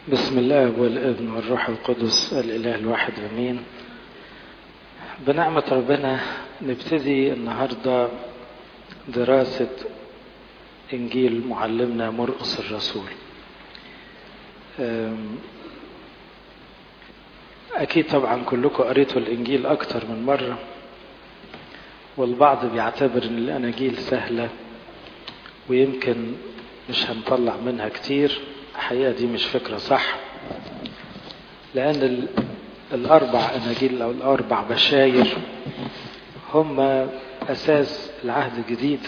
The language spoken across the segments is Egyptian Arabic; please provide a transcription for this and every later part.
بسم الله والابن والروح القدس الإله الواحد أمين بنعمة ربنا نبتدي النهاردة دراسة إنجيل معلمنا مرقس الرسول أكيد طبعا كلكم قريتوا الإنجيل أكتر من مرة والبعض بيعتبر أن الأناجيل سهلة ويمكن مش هنطلع منها كتير الحقيقة دي مش فكرة صح لأن الأربع أناجيل أو الأربع بشاير هم أساس العهد الجديد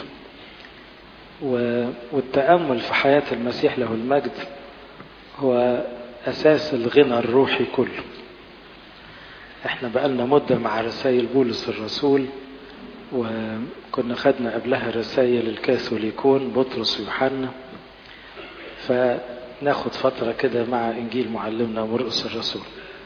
والتأمل في حياة المسيح له المجد هو أساس الغنى الروحي كله احنا بقالنا مدة مع رسائل بولس الرسول وكنا خدنا قبلها رسائل الكاثوليكون بطرس ويوحنا فناخد فترة كده مع إنجيل معلمنا مرقس الرسول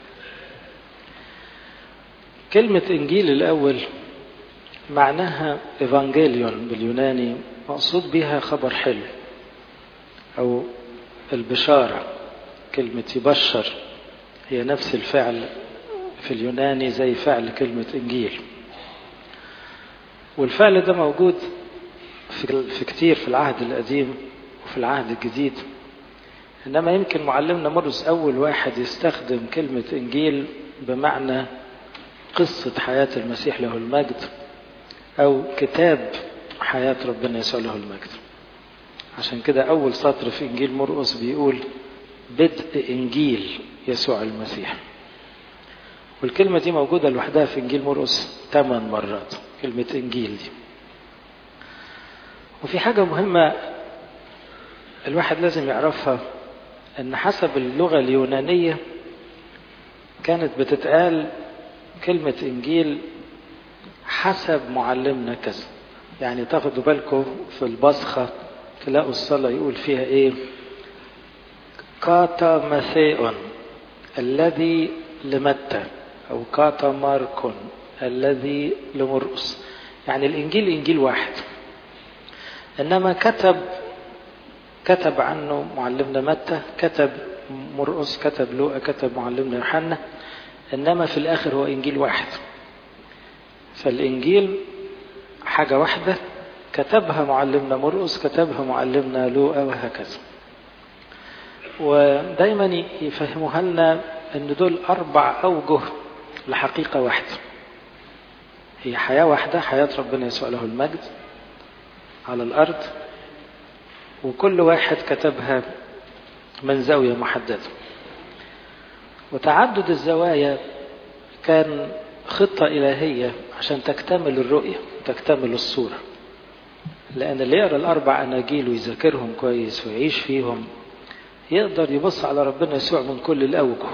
كلمة إنجيل الأول معناها إيفانجيليون باليوناني مقصود بها خبر حلو أو البشارة كلمة يبشر هي نفس الفعل في اليوناني زي فعل كلمة إنجيل والفعل ده موجود في, في كتير في العهد القديم وفي العهد الجديد إنما يمكن معلمنا مرقس أول واحد يستخدم كلمة إنجيل بمعنى قصة حياة المسيح له المجد أو كتاب حياة ربنا يسوع له المجد عشان كده أول سطر في إنجيل مرقس بيقول بدء إنجيل يسوع المسيح والكلمة دي موجودة لوحدها في إنجيل مرقس ثمان مرات كلمة إنجيل دي وفي حاجة مهمة الواحد لازم يعرفها أن حسب اللغة اليونانية كانت بتتقال كلمة إنجيل حسب معلمنا كذا يعني تاخدوا بالكم في البصخة تلاقوا الصلاة يقول فيها إيه كاتا مثيئون الذي لمتى أو كاتا ماركون الذي لمرقس يعني الإنجيل إنجيل واحد إنما كتب كتب عنه معلمنا متى كتب مرقس كتب لوقا كتب معلمنا يوحنا إنما في الآخر هو إنجيل واحد فالإنجيل حاجة واحدة كتبها معلمنا مرقس كتبها معلمنا لوقا وهكذا ودايما يفهموها لنا ان دول اربع اوجه لحقيقه واحده هي حياه واحده حياه ربنا يسوع له المجد على الارض وكل واحد كتبها من زاويه محدده وتعدد الزوايا كان خطه الهيه عشان تكتمل الرؤيه وتكتمل الصوره لان اللي يقرا الاربع اناجيل ويذاكرهم كويس ويعيش فيهم يقدر يبص على ربنا يسوع من كل الأوجه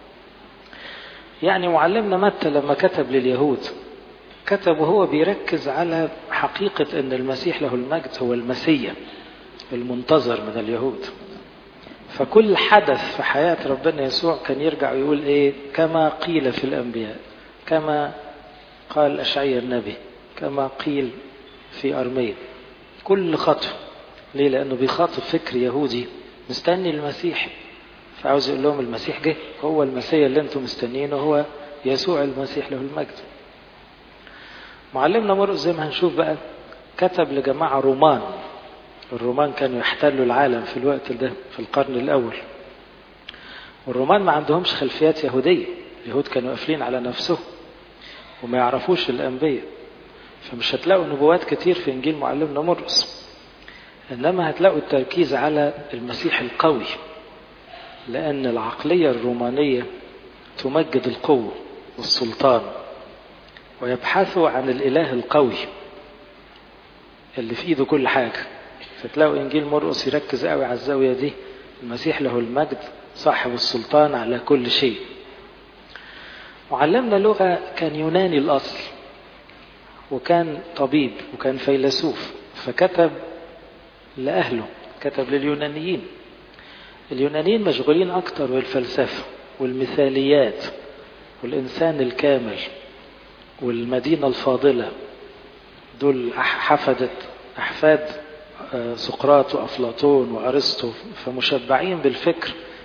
يعني معلمنا متى لما كتب لليهود كتب وهو بيركز على حقيقة أن المسيح له المجد هو المسيا المنتظر من اليهود فكل حدث في حياة ربنا يسوع كان يرجع ويقول إيه كما قيل في الأنبياء كما قال أشعيا النبي كما قيل في أرميا كل خطوة ليه لأنه بيخاطب فكر يهودي مستني المسيح فعاوز يقول لهم المسيح جه هو المسيح اللي انتم مستنيينه هو يسوع المسيح له المجد معلمنا مرقس زي ما هنشوف بقى كتب لجماعة رومان الرومان كانوا يحتلوا العالم في الوقت ده في القرن الأول والرومان ما عندهمش خلفيات يهودية اليهود كانوا قافلين على نفسهم وما يعرفوش الأنبياء فمش هتلاقوا نبوات كتير في إنجيل معلمنا مرقس إنما هتلاقوا التركيز على المسيح القوي لأن العقلية الرومانية تمجد القوة والسلطان ويبحثوا عن الإله القوي اللي في إيده كل حاجة فتلاقوا إنجيل مرقس يركز قوي على الزاوية دي المسيح له المجد صاحب السلطان على كل شيء معلمنا لغة كان يوناني الأصل وكان طبيب وكان فيلسوف فكتب لأهله كتب لليونانيين اليونانيين مشغولين أكتر بالفلسفة والمثاليات والإنسان الكامل والمدينة الفاضلة دول حفدت أحفاد سقراط وأفلاطون وأرسطو فمشبعين بالفكر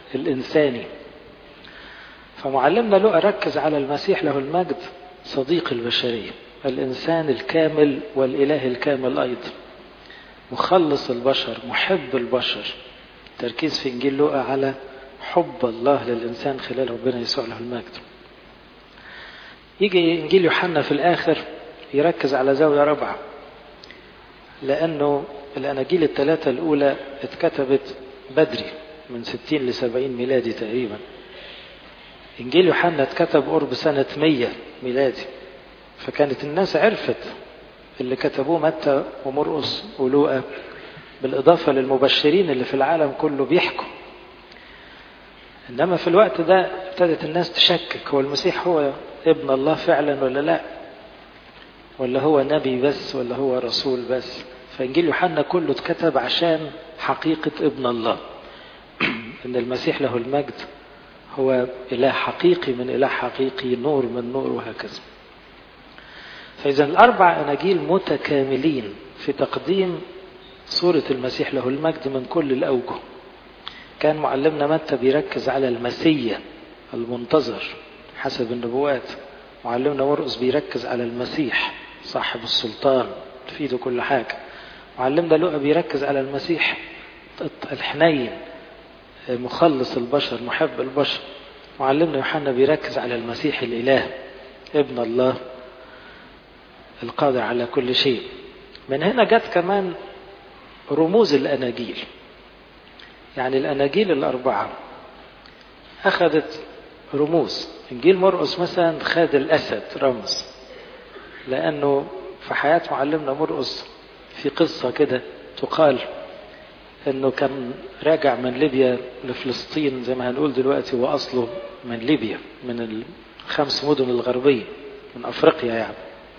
الإنساني فمعلمنا لقى ركز على المسيح له المجد صديق البشرية الإنسان الكامل والإله الكامل أيضا مخلص البشر محب البشر تركيز في إنجيل لوقا على حب الله للإنسان خلال ربنا يسوع له المجد يجي إنجيل يوحنا في الآخر يركز على زاوية رابعة لأنه الأناجيل الثلاثة الأولى اتكتبت بدري من 60 ل 70 ميلادي تقريبا إنجيل يوحنا اتكتب قرب سنة 100 ميلادي فكانت الناس عرفت اللي كتبوه متى ومرقس ولوقا بالإضافة للمبشرين اللي في العالم كله بيحكوا إنما في الوقت ده ابتدت الناس تشكك هو المسيح هو ابن الله فعلا ولا لا ولا هو نبي بس ولا هو رسول بس فإنجيل يوحنا كله اتكتب عشان حقيقة ابن الله إن المسيح له المجد هو إله حقيقي من إله حقيقي نور من نور وهكذا فإذا الأربع أناجيل متكاملين في تقديم صورة المسيح له المجد من كل الأوجه كان معلمنا متى بيركز على المسيا المنتظر حسب النبوات معلمنا مرقس بيركز على المسيح صاحب السلطان تفيده كل حاجة معلمنا لوقا بيركز على المسيح الحنين مخلص البشر محب البشر معلمنا يوحنا بيركز على المسيح الإله ابن الله القادر على كل شيء من هنا جت كمان رموز الأناجيل يعني الأناجيل الأربعة أخذت رموز إنجيل مرقس مثلا خد الأسد رمز لأنه في حياة معلمنا مرقس في قصة كده تقال انه كان راجع من ليبيا لفلسطين زي ما هنقول دلوقتي واصله من ليبيا من الخمس مدن الغربيه من افريقيا يعني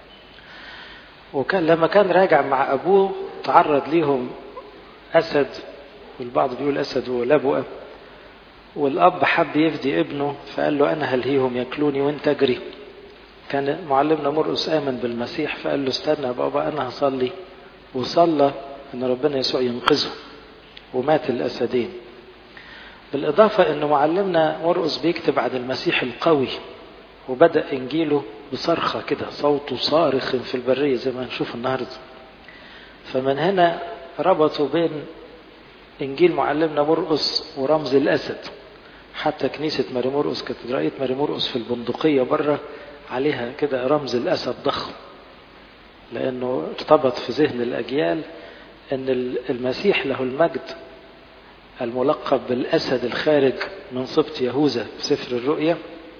وكان لما كان راجع مع ابوه تعرض ليهم اسد والبعض بيقول اسد ولبؤه والاب حب يفدي ابنه فقال له انا هلهيهم ياكلوني وانت اجري كان معلمنا مرقس امن بالمسيح فقال له استنى يا بابا انا هصلي وصلى ان ربنا يسوع ينقذه ومات الأسدين بالإضافة أن معلمنا مرقس بيكتب عن المسيح القوي وبدأ إنجيله بصرخة كده صوته صارخ في البرية زي ما هنشوف النهاردة فمن هنا ربطوا بين إنجيل معلمنا مرقس ورمز الأسد حتى كنيسة ماري مرقس كاتدرائية ماري مرقس في البندقية بره عليها كده رمز الأسد ضخم لأنه ارتبط في ذهن الأجيال ان المسيح له المجد الملقب بالاسد الخارج من سبط يهوذا في سفر الرؤيا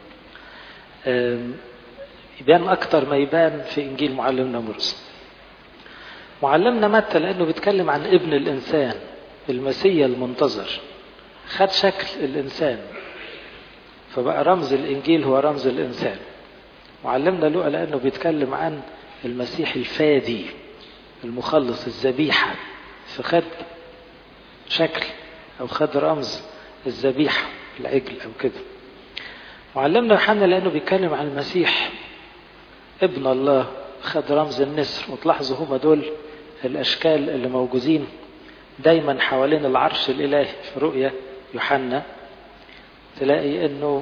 يبان اكتر ما يبان في انجيل معلمنا مرقس معلمنا متى لانه بيتكلم عن ابن الانسان المسيا المنتظر خد شكل الانسان فبقى رمز الانجيل هو رمز الانسان معلمنا لوقا لانه بيتكلم عن المسيح الفادي المخلص الذبيحة فخد شكل أو خد رمز الذبيحة العجل أو كده وعلمنا يوحنا لأنه بيتكلم عن المسيح ابن الله خد رمز النسر وتلاحظوا هما دول الأشكال اللي موجودين دايما حوالين العرش الإلهي في رؤية يوحنا تلاقي أنه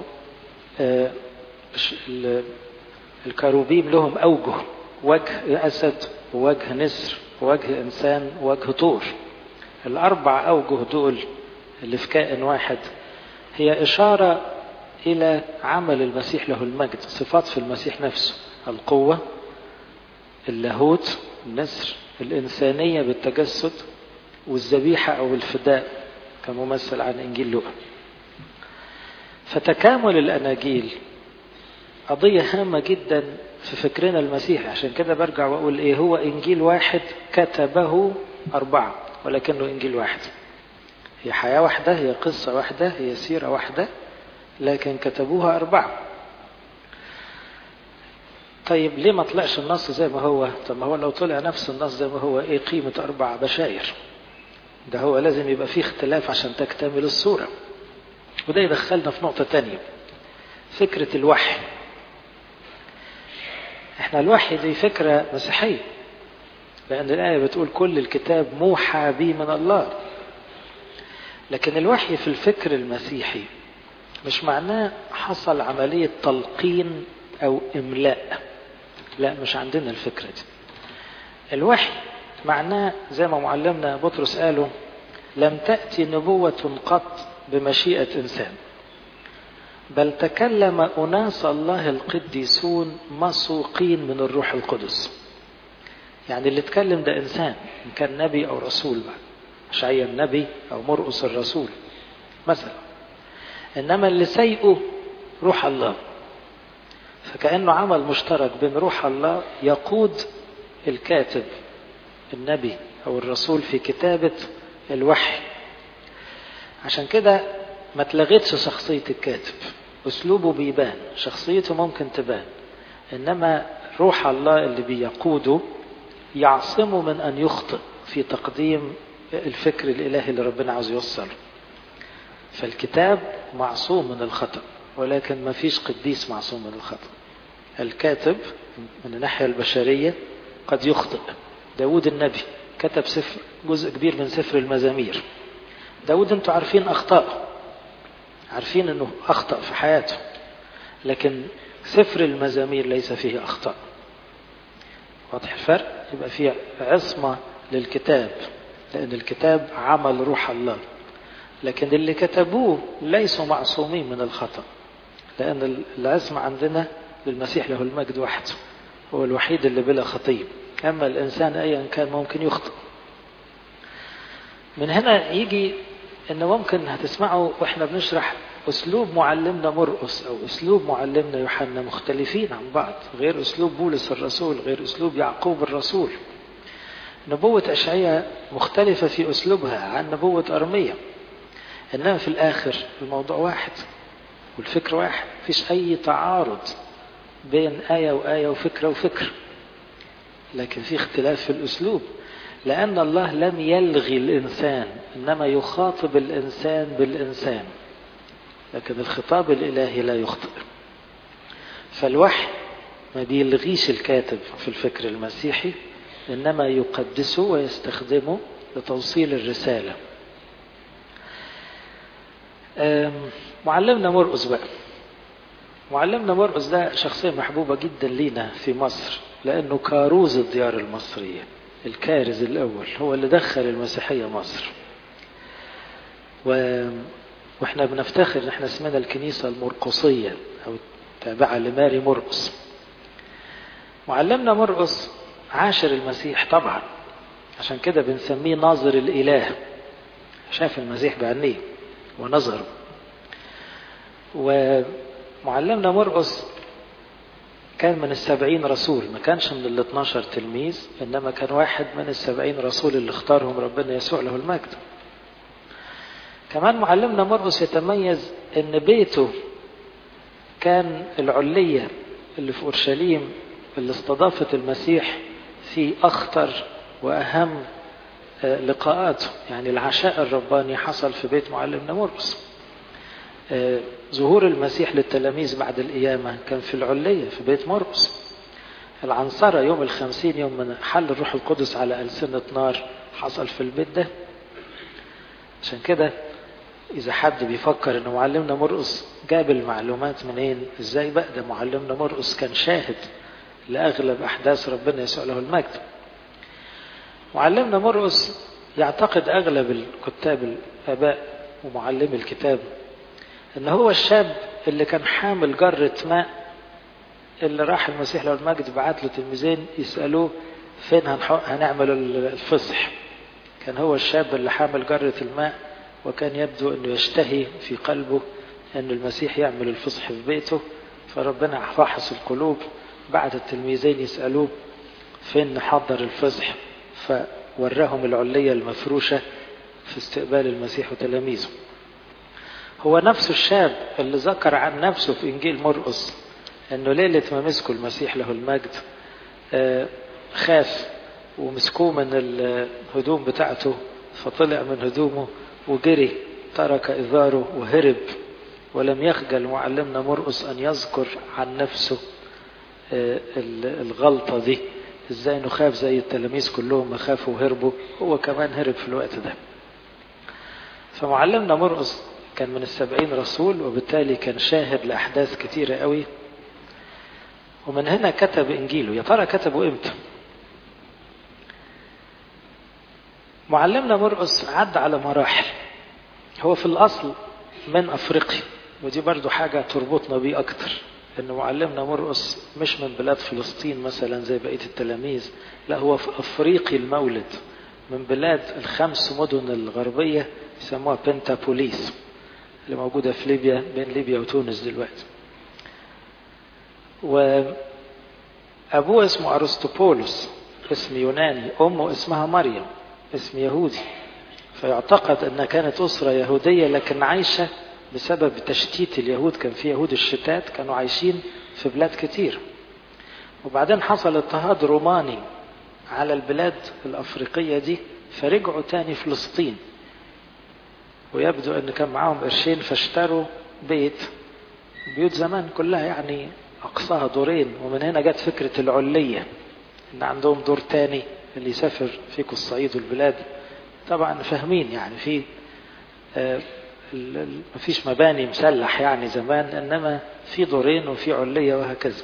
الكروبيم لهم أوجه وجه أسد ووجه نسر ووجه إنسان ووجه طور الأربع أوجه دول اللي في كائن واحد هي إشارة إلى عمل المسيح له المجد صفات في المسيح نفسه القوة اللاهوت النسر الإنسانية بالتجسد والذبيحة أو الفداء كممثل عن إنجيل لوقا فتكامل الأناجيل قضية هامة جدا في فكرنا المسيحي عشان كده برجع وأقول إيه هو إنجيل واحد كتبه أربعة ولكنه إنجيل واحد هي حياة واحدة هي قصة واحدة هي سيرة واحدة لكن كتبوها أربعة طيب ليه ما طلعش النص زي ما هو طب ما هو لو طلع نفس النص زي ما هو ايه قيمة أربع بشاير ده هو لازم يبقى فيه اختلاف عشان تكتمل الصورة وده يدخلنا في نقطة تانية فكرة الوحي احنا الوحي دي فكرة مسيحية لأن الآية بتقول كل الكتاب موحى به من الله لكن الوحي في الفكر المسيحي مش معناه حصل عملية تلقين أو إملاء لا مش عندنا الفكرة دي الوحي معناه زي ما معلمنا بطرس قاله لم تأتي نبوة قط بمشيئة إنسان بل تكلم أناس الله القديسون مسوقين من الروح القدس يعني اللي اتكلم ده إنسان إن كان نبي أو رسول بقى شعيا النبي أو مرقس الرسول مثلا إنما اللي سيئه روح الله فكأنه عمل مشترك بين روح الله يقود الكاتب النبي أو الرسول في كتابة الوحي عشان كده ما تلغتش شخصية الكاتب أسلوبه بيبان شخصيته ممكن تبان إنما روح الله اللي بيقوده يعصمه من أن يخطئ في تقديم الفكر الإلهي اللي ربنا عاوز يوصله فالكتاب معصوم من الخطأ ولكن ما فيش قديس معصوم من الخطأ الكاتب من الناحية البشرية قد يخطئ داود النبي كتب سفر جزء كبير من سفر المزامير داود انتوا عارفين أخطاءه عارفين انه أخطأ في حياته لكن سفر المزامير ليس فيه أخطاء واضح الفرق يبقى فيه عصمة للكتاب لأن الكتاب عمل روح الله لكن اللي كتبوه ليسوا معصومين من الخطأ لأن العصمة عندنا للمسيح له المجد وحده هو الوحيد اللي بلا خطية أما الإنسان أيا كان ممكن يخطئ من هنا يجي إن ممكن هتسمعوا وإحنا بنشرح أسلوب معلمنا مرقس أو أسلوب معلمنا يوحنا مختلفين عن بعض غير أسلوب بولس الرسول غير أسلوب يعقوب الرسول نبوة أشعية مختلفة في أسلوبها عن نبوة أرمية إنما في الآخر الموضوع واحد والفكر واحد مفيش أي تعارض بين آية وآية وفكرة وفكر لكن في اختلاف في الأسلوب لأن الله لم يلغي الإنسان إنما يخاطب الإنسان بالإنسان لكن الخطاب الإلهي لا يخطئ فالوحي ما بيلغيش الكاتب في الفكر المسيحي إنما يقدسه ويستخدمه لتوصيل الرسالة معلمنا مرقس بقى معلمنا مرقس ده شخصية محبوبة جدا لينا في مصر لأنه كاروز الديار المصرية الكارز الأول هو اللي دخل المسيحية مصر و... واحنا بنفتخر ان احنا اسمنا الكنيسة المرقصية او تابعة لماري مرقس معلمنا مرقس عاشر المسيح طبعا عشان كده بنسميه ناظر الإله شاف المسيح بعينيه ونظره ومعلمنا مرقس كان من السبعين رسول ما كانش من ال 12 تلميذ إنما كان واحد من السبعين رسول اللي اختارهم ربنا يسوع له المجد كمان معلمنا مرقس يتميز ان بيته كان العلية اللي في أورشليم اللي استضافت المسيح في أخطر وأهم لقاءاته يعني العشاء الرباني حصل في بيت معلمنا مرقس ظهور المسيح للتلاميذ بعد القيامة كان في العلية في بيت مرقس العنصرة يوم الخمسين يوم من حل الروح القدس على ألسنة نار حصل في البيت ده عشان كده إذا حد بيفكر إن معلمنا مرقس جاب المعلومات منين إزاي بقى ده معلمنا مرقس كان شاهد لأغلب أحداث ربنا يسوع له المجد معلمنا مرقس يعتقد أغلب الكتاب الآباء ومعلمي الكتاب إن هو الشاب اللي كان حامل جرة ماء اللي راح المسيح له المجد بعت له تلميذين يسألوه فين هنعمل الفصح كان هو الشاب اللي حامل جرة الماء وكان يبدو أنه يشتهي في قلبه أن المسيح يعمل الفصح في بيته فربنا فحص القلوب بعد التلميذين يسألوه فين نحضر الفصح فوراهم العلية المفروشة في استقبال المسيح وتلاميذه هو نفسه الشاب اللي ذكر عن نفسه في إنجيل مرقس أنه ليلة ما مسكوا المسيح له المجد خاف ومسكوه من الهدوم بتاعته فطلع من هدومه وجري ترك إذاره وهرب ولم يخجل معلمنا مرقس أن يذكر عن نفسه الغلطة دي ازاي انه خاف زي التلاميذ كلهم ما خافوا وهربوا هو كمان هرب في الوقت ده فمعلمنا مرقس كان من السبعين رسول وبالتالي كان شاهد لأحداث كتيرة قوي ومن هنا كتب إنجيله يا ترى كتبه إمتى معلمنا مرقس عدى على مراحل هو في الأصل من أفريقيا ودي برضو حاجة تربطنا بيه أكتر إن معلمنا مرقس مش من بلاد فلسطين مثلا زي بقية التلاميذ لا هو في أفريقي المولد من بلاد الخمس مدن الغربية يسموها بنتابوليس اللي موجودة في ليبيا بين ليبيا وتونس دلوقتي وأبوه اسمه أرسطوبولوس اسم يوناني أمه اسمها مريم اسم يهودي فيعتقد أنها كانت أسرة يهودية لكن عايشة بسبب تشتيت اليهود كان في يهود الشتات كانوا عايشين في بلاد كتير وبعدين حصل اضطهاد روماني على البلاد الأفريقية دي فرجعوا تاني فلسطين ويبدو أن كان معاهم قرشين فاشتروا بيت بيوت زمان كلها يعني أقصاها دورين ومن هنا جت فكرة العلية إن عندهم دور تاني اللي يسافر فيكم الصعيد والبلاد طبعا فاهمين يعني في آه مفيش مباني مسلح يعني زمان انما في دورين وفي عليه وهكذا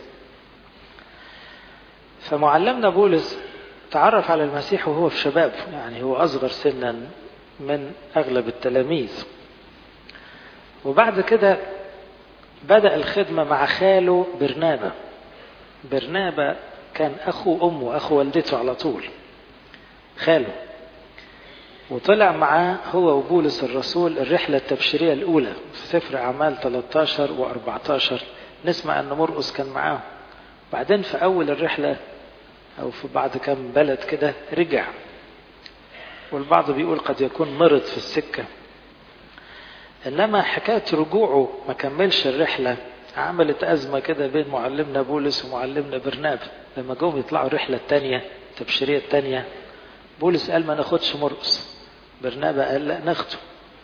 فمعلمنا بولس تعرف على المسيح وهو في شباب يعني هو اصغر سنا من اغلب التلاميذ وبعد كده بدا الخدمه مع خاله برنابا برنابا كان اخو امه اخو والدته على طول خاله وطلع معاه هو وبولس الرسول الرحلة التبشيرية الأولى في سفر أعمال 13 و14 نسمع أن مرقس كان معاه بعدين في أول الرحلة أو في بعد كم بلد كده رجع والبعض بيقول قد يكون مرض في السكة إنما حكاية رجوعه ما كملش الرحلة عملت أزمة كده بين معلمنا بولس ومعلمنا برناب لما جم يطلعوا الرحلة التانية التبشيرية التانية بولس قال ما ناخدش مرقس برنابا قال لا ناخده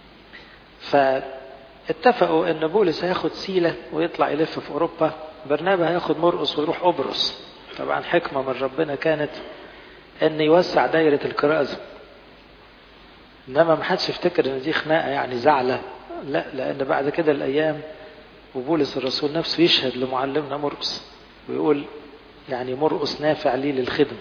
فاتفقوا ان بولس هياخد سيلة ويطلع يلف في اوروبا برنابا هياخد مرقس ويروح قبرص طبعا حكمة من ربنا كانت ان يوسع دايرة الكرازة انما ما حدش يفتكر ان دي خناقة يعني زعلة لا لان بعد كده الايام وبولس الرسول نفسه يشهد لمعلمنا مرقس ويقول يعني مرقس نافع لي للخدمه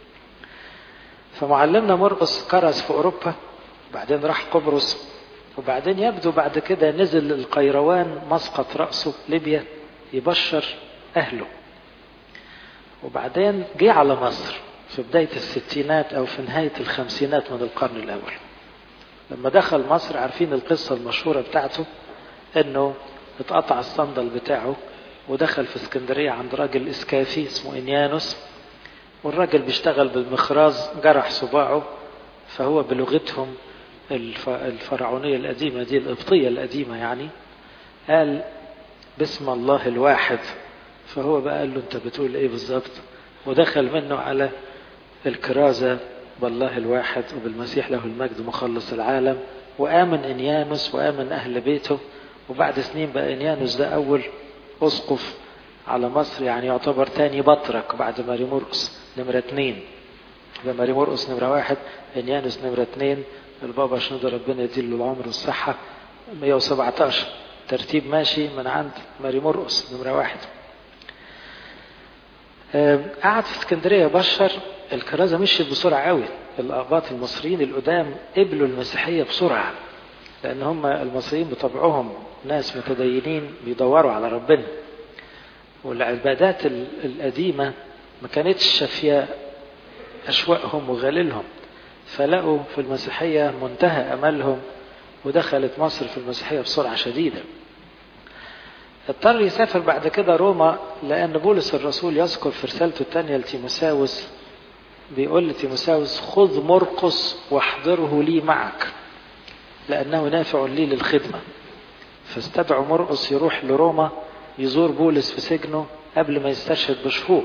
فمعلمنا مرقس كرز في أوروبا بعدين راح قبرص وبعدين يبدو بعد كده نزل القيروان مسقط رأسه ليبيا يبشر أهله وبعدين جه على مصر في بداية الستينات أو في نهاية الخمسينات من القرن الأول لما دخل مصر عارفين القصة المشهورة بتاعته أنه اتقطع الصندل بتاعه ودخل في اسكندرية عند راجل إسكافي اسمه إنيانوس والراجل بيشتغل بالمخراز جرح صباعه فهو بلغتهم الفرعونية القديمة دي القبطية القديمة يعني قال باسم الله الواحد فهو بقى قال له انت بتقول ايه بالظبط ودخل منه على الكرازة بالله الواحد وبالمسيح له المجد مخلص العالم وآمن إنيانوس وآمن أهل بيته وبعد سنين بقى إنيانوس ده أول أسقف على مصر يعني يعتبر تاني بطرك بعد ماري مرقس نمرة اتنين ده ماري مرقس نمرة واحد انيانوس نمرة اتنين البابا شنودة ربنا يديله العمر والصحة 117 ترتيب ماشي من عند ماري مرقس نمرة واحد قعد في اسكندرية بشر الكرازة مشيت بسرعة قوي الآباط المصريين القدام قبلوا المسيحية بسرعة لأن هم المصريين بطبعهم ناس متدينين بيدوروا على ربنا والعبادات القديمة ما كانتش شافية أشواقهم وغليلهم فلقوا في المسيحية منتهى أملهم ودخلت مصر في المسيحية بسرعة شديدة اضطر يسافر بعد كده روما لأن بولس الرسول يذكر في رسالته الثانية لتيموساوس بيقول لتيموساوس خذ مرقس واحضره لي معك لأنه نافع لي للخدمة فاستدعوا مرقس يروح لروما يزور بولس في سجنه قبل ما يستشهد بشهور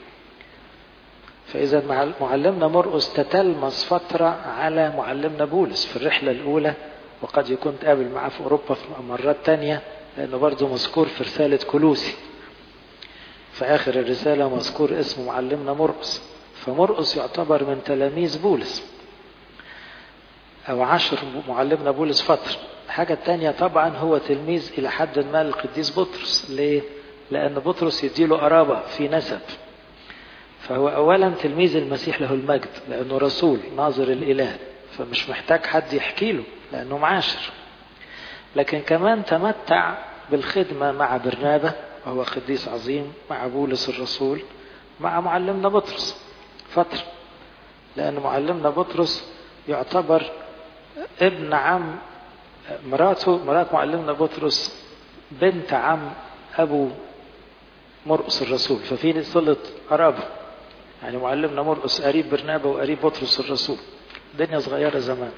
فإذا معلمنا مرقس تتلمس فترة على معلمنا بولس في الرحلة الأولى وقد يكون تقابل معاه في أوروبا في مرات تانية لأنه برضه مذكور في رسالة كلوسي في آخر الرسالة مذكور اسم معلمنا مرقس فمرقس يعتبر من تلاميذ بولس أو عشر معلمنا بولس فترة الحاجة الثانية طبعا هو تلميذ إلى حد ما للقديس بطرس ليه؟ لأن بطرس يديله قرابة في نسب فهو أولا تلميذ المسيح له المجد لأنه رسول ناظر الإله فمش محتاج حد يحكي له لأنه معاشر لكن كمان تمتع بالخدمة مع برنابة وهو قديس عظيم مع بولس الرسول مع معلمنا بطرس فترة لأن معلمنا بطرس يعتبر ابن عم مراته مرات معلمنا بطرس بنت عم أبو مرقس الرسول ففي صلة قرابة يعني معلمنا مرقس قريب برنابة وقريب بطرس الرسول الدنيا صغيرة زمان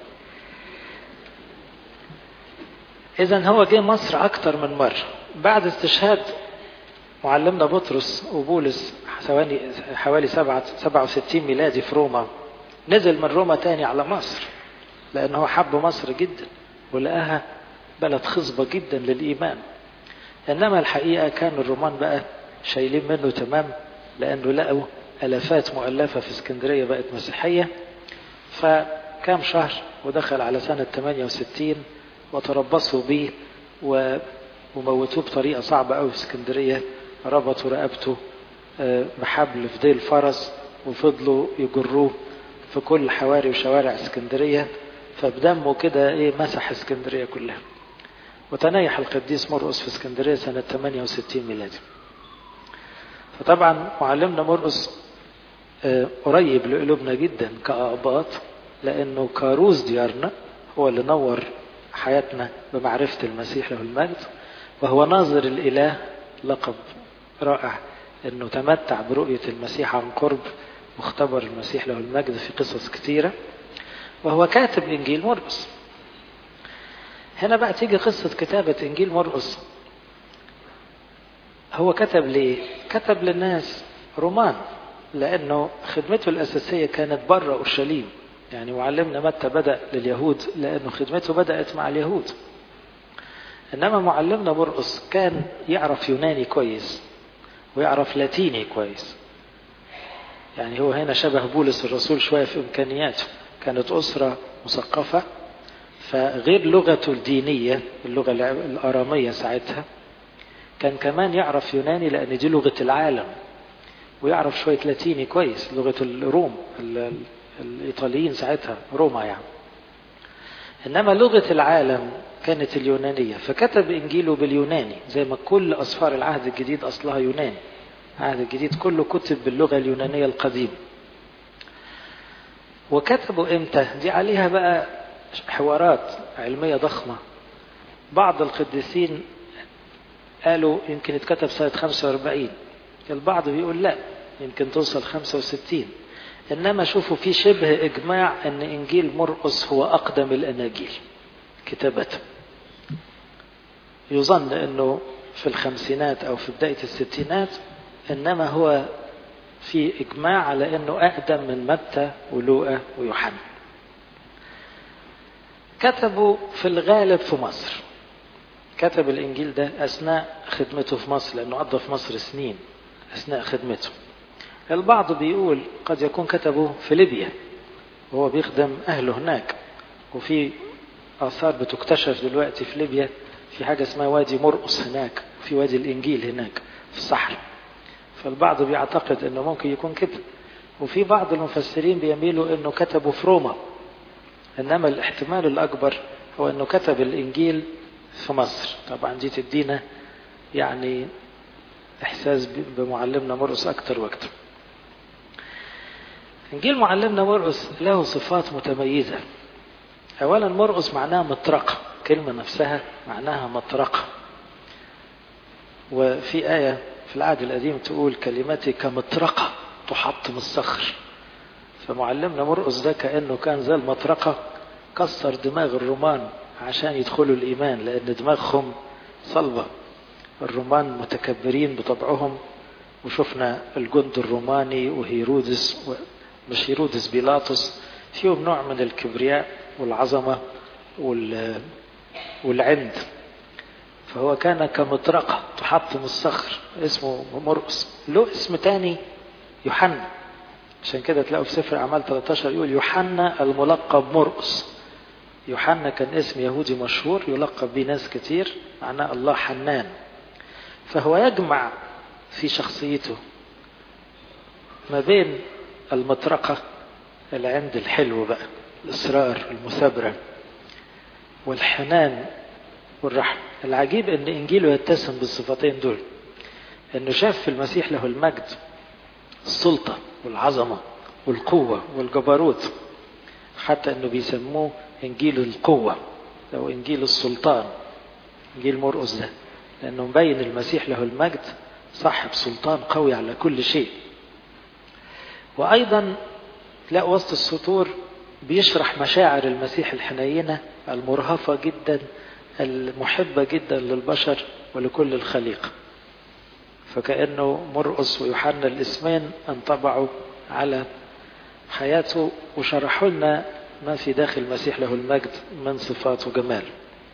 إذا هو جه مصر أكتر من مرة بعد استشهاد معلمنا بطرس وبولس حوالي حوالي 67 ميلادي في روما نزل من روما تاني على مصر لأنه هو حب مصر جدا ولقاها بلد خصبة جدا للإيمان إنما الحقيقة كان الرومان بقى شايلين منه تمام لأنه لقوا ألفات مؤلفة في اسكندرية بقت مسيحية فكام شهر ودخل على سنة 68 وتربصوا به وموتوه بطريقة صعبة أوي في اسكندرية ربطوا رقبته بحبل في ديل فرس وفضلوا يجروه في كل حواري وشوارع اسكندرية فبدمه كده ايه مسح اسكندرية كلها وتنيح القديس مرقس في اسكندرية سنة 68 ميلادي فطبعا معلمنا مرقس قريب لقلوبنا جدا كأقباط لأنه كاروز ديارنا هو اللي نور حياتنا بمعرفة المسيح له المجد وهو ناظر الإله لقب رائع أنه تمتع برؤية المسيح عن قرب واختبر المسيح له المجد في قصص كثيرة وهو كاتب إنجيل مرقس هنا بقى تيجي قصة كتابة إنجيل مرقس هو كتب ليه؟ كتب للناس رومان لأنه خدمته الأساسية كانت بره أورشليم يعني معلمنا متى بدأ لليهود لأنه خدمته بدأت مع اليهود إنما معلمنا مرقس كان يعرف يوناني كويس ويعرف لاتيني كويس يعني هو هنا شبه بولس الرسول شوية في إمكانياته كانت أسرة مثقفة فغير لغته الدينية اللغة الآرامية ساعتها كان كمان يعرف يوناني لأن دي لغة العالم ويعرف شوية لاتيني كويس لغة الروم الإيطاليين ساعتها روما يعني إنما لغة العالم كانت اليونانية فكتب إنجيله باليوناني زي ما كل أسفار العهد الجديد أصلها يوناني العهد الجديد كله كتب باللغة اليونانية القديمة وكتبوا إمتى دي عليها بقى حوارات علمية ضخمة بعض القديسين قالوا يمكن اتكتب سنة 45 البعض بيقول لا يمكن توصل 65 إنما شوفوا في شبه إجماع أن إنجيل مرقس هو أقدم الأناجيل كتابة يظن أنه في الخمسينات أو في بداية الستينات إنما هو في إجماع على أنه أقدم من متى ولوقا ويوحنا كتبوا في الغالب في مصر كتب الإنجيل ده أثناء خدمته في مصر لأنه قضى في مصر سنين أثناء خدمته البعض بيقول قد يكون كتبه في ليبيا وهو بيخدم أهله هناك وفي آثار بتكتشف دلوقتي في ليبيا في حاجة اسمها وادي مرقس هناك في وادي الإنجيل هناك في الصحراء فالبعض بيعتقد أنه ممكن يكون كده وفي بعض المفسرين بيميلوا أنه كتبه في روما إنما الاحتمال الأكبر هو أنه كتب الإنجيل في مصر طبعا دي تدينا يعني إحساس بمعلمنا مرقس أكتر وأكتر إنجيل معلمنا مرقس له صفات متميزة أولا مرقس معناها مطرقة كلمة نفسها معناها مطرقة وفي آية في العهد القديم تقول كلمتي كمطرقة تحطم الصخر فمعلمنا مرقس ده كأنه كان زي المطرقة كسر دماغ الرومان عشان يدخلوا الإيمان لأن دماغهم صلبة الرومان متكبرين بطبعهم وشفنا الجند الروماني وهيرودس و... مش هيرودس بيلاطس فيهم نوع من الكبرياء والعظمة وال... والعند فهو كان كمطرقة تحطم الصخر اسمه مرقس له اسم تاني يوحنا عشان كده تلاقوا في سفر أعمال 13 يقول يوحنا الملقب مرقس يوحنا كان اسم يهودي مشهور يلقب به ناس كتير معناه الله حنان فهو يجمع في شخصيته ما بين المطرقة العند الحلو بقى الإصرار المثابرة والحنان والرحمة العجيب أن إنجيله يتسم بالصفتين دول أنه شاف في المسيح له المجد السلطة والعظمة والقوة والجبروت حتى أنه بيسموه إنجيل القوة أو إنجيل السلطان إنجيل مرقس ده لأنه مبين المسيح له المجد صاحب سلطان قوي على كل شيء وأيضا لا وسط السطور بيشرح مشاعر المسيح الحنينة المرهفة جدا المحبة جدا للبشر ولكل الخليقة فكأنه مرقس ويوحنا الاسمين انطبعوا على حياته وشرحوا لنا ما في داخل المسيح له المجد من صفات وجمال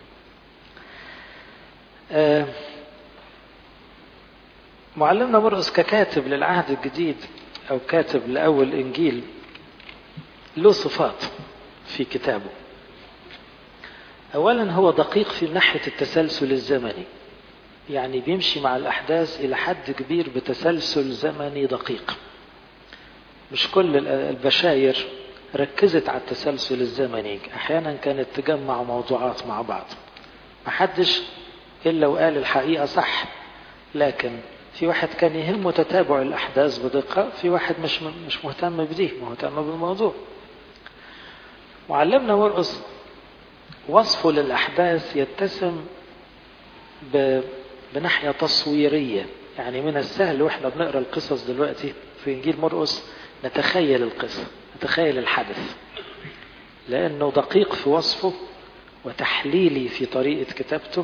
آه معلمنا مرقس ككاتب للعهد الجديد أو كاتب لأول إنجيل له صفات في كتابه أولا هو دقيق في ناحية التسلسل الزمني يعني بيمشي مع الأحداث إلى حد كبير بتسلسل زمني دقيق مش كل البشاير ركزت على التسلسل الزمني أحيانا كانت تجمع موضوعات مع بعض محدش إلا وقال الحقيقة صح لكن في واحد كان يهمه تتابع الأحداث بدقة في واحد مش مش مهتم بديه مهتم بالموضوع معلمنا مرقس وصفه للأحداث يتسم بناحية تصويرية يعني من السهل واحنا بنقرا القصص دلوقتي في إنجيل مرقس نتخيل القصة نتخيل الحدث لأنه دقيق في وصفه وتحليلي في طريقة كتابته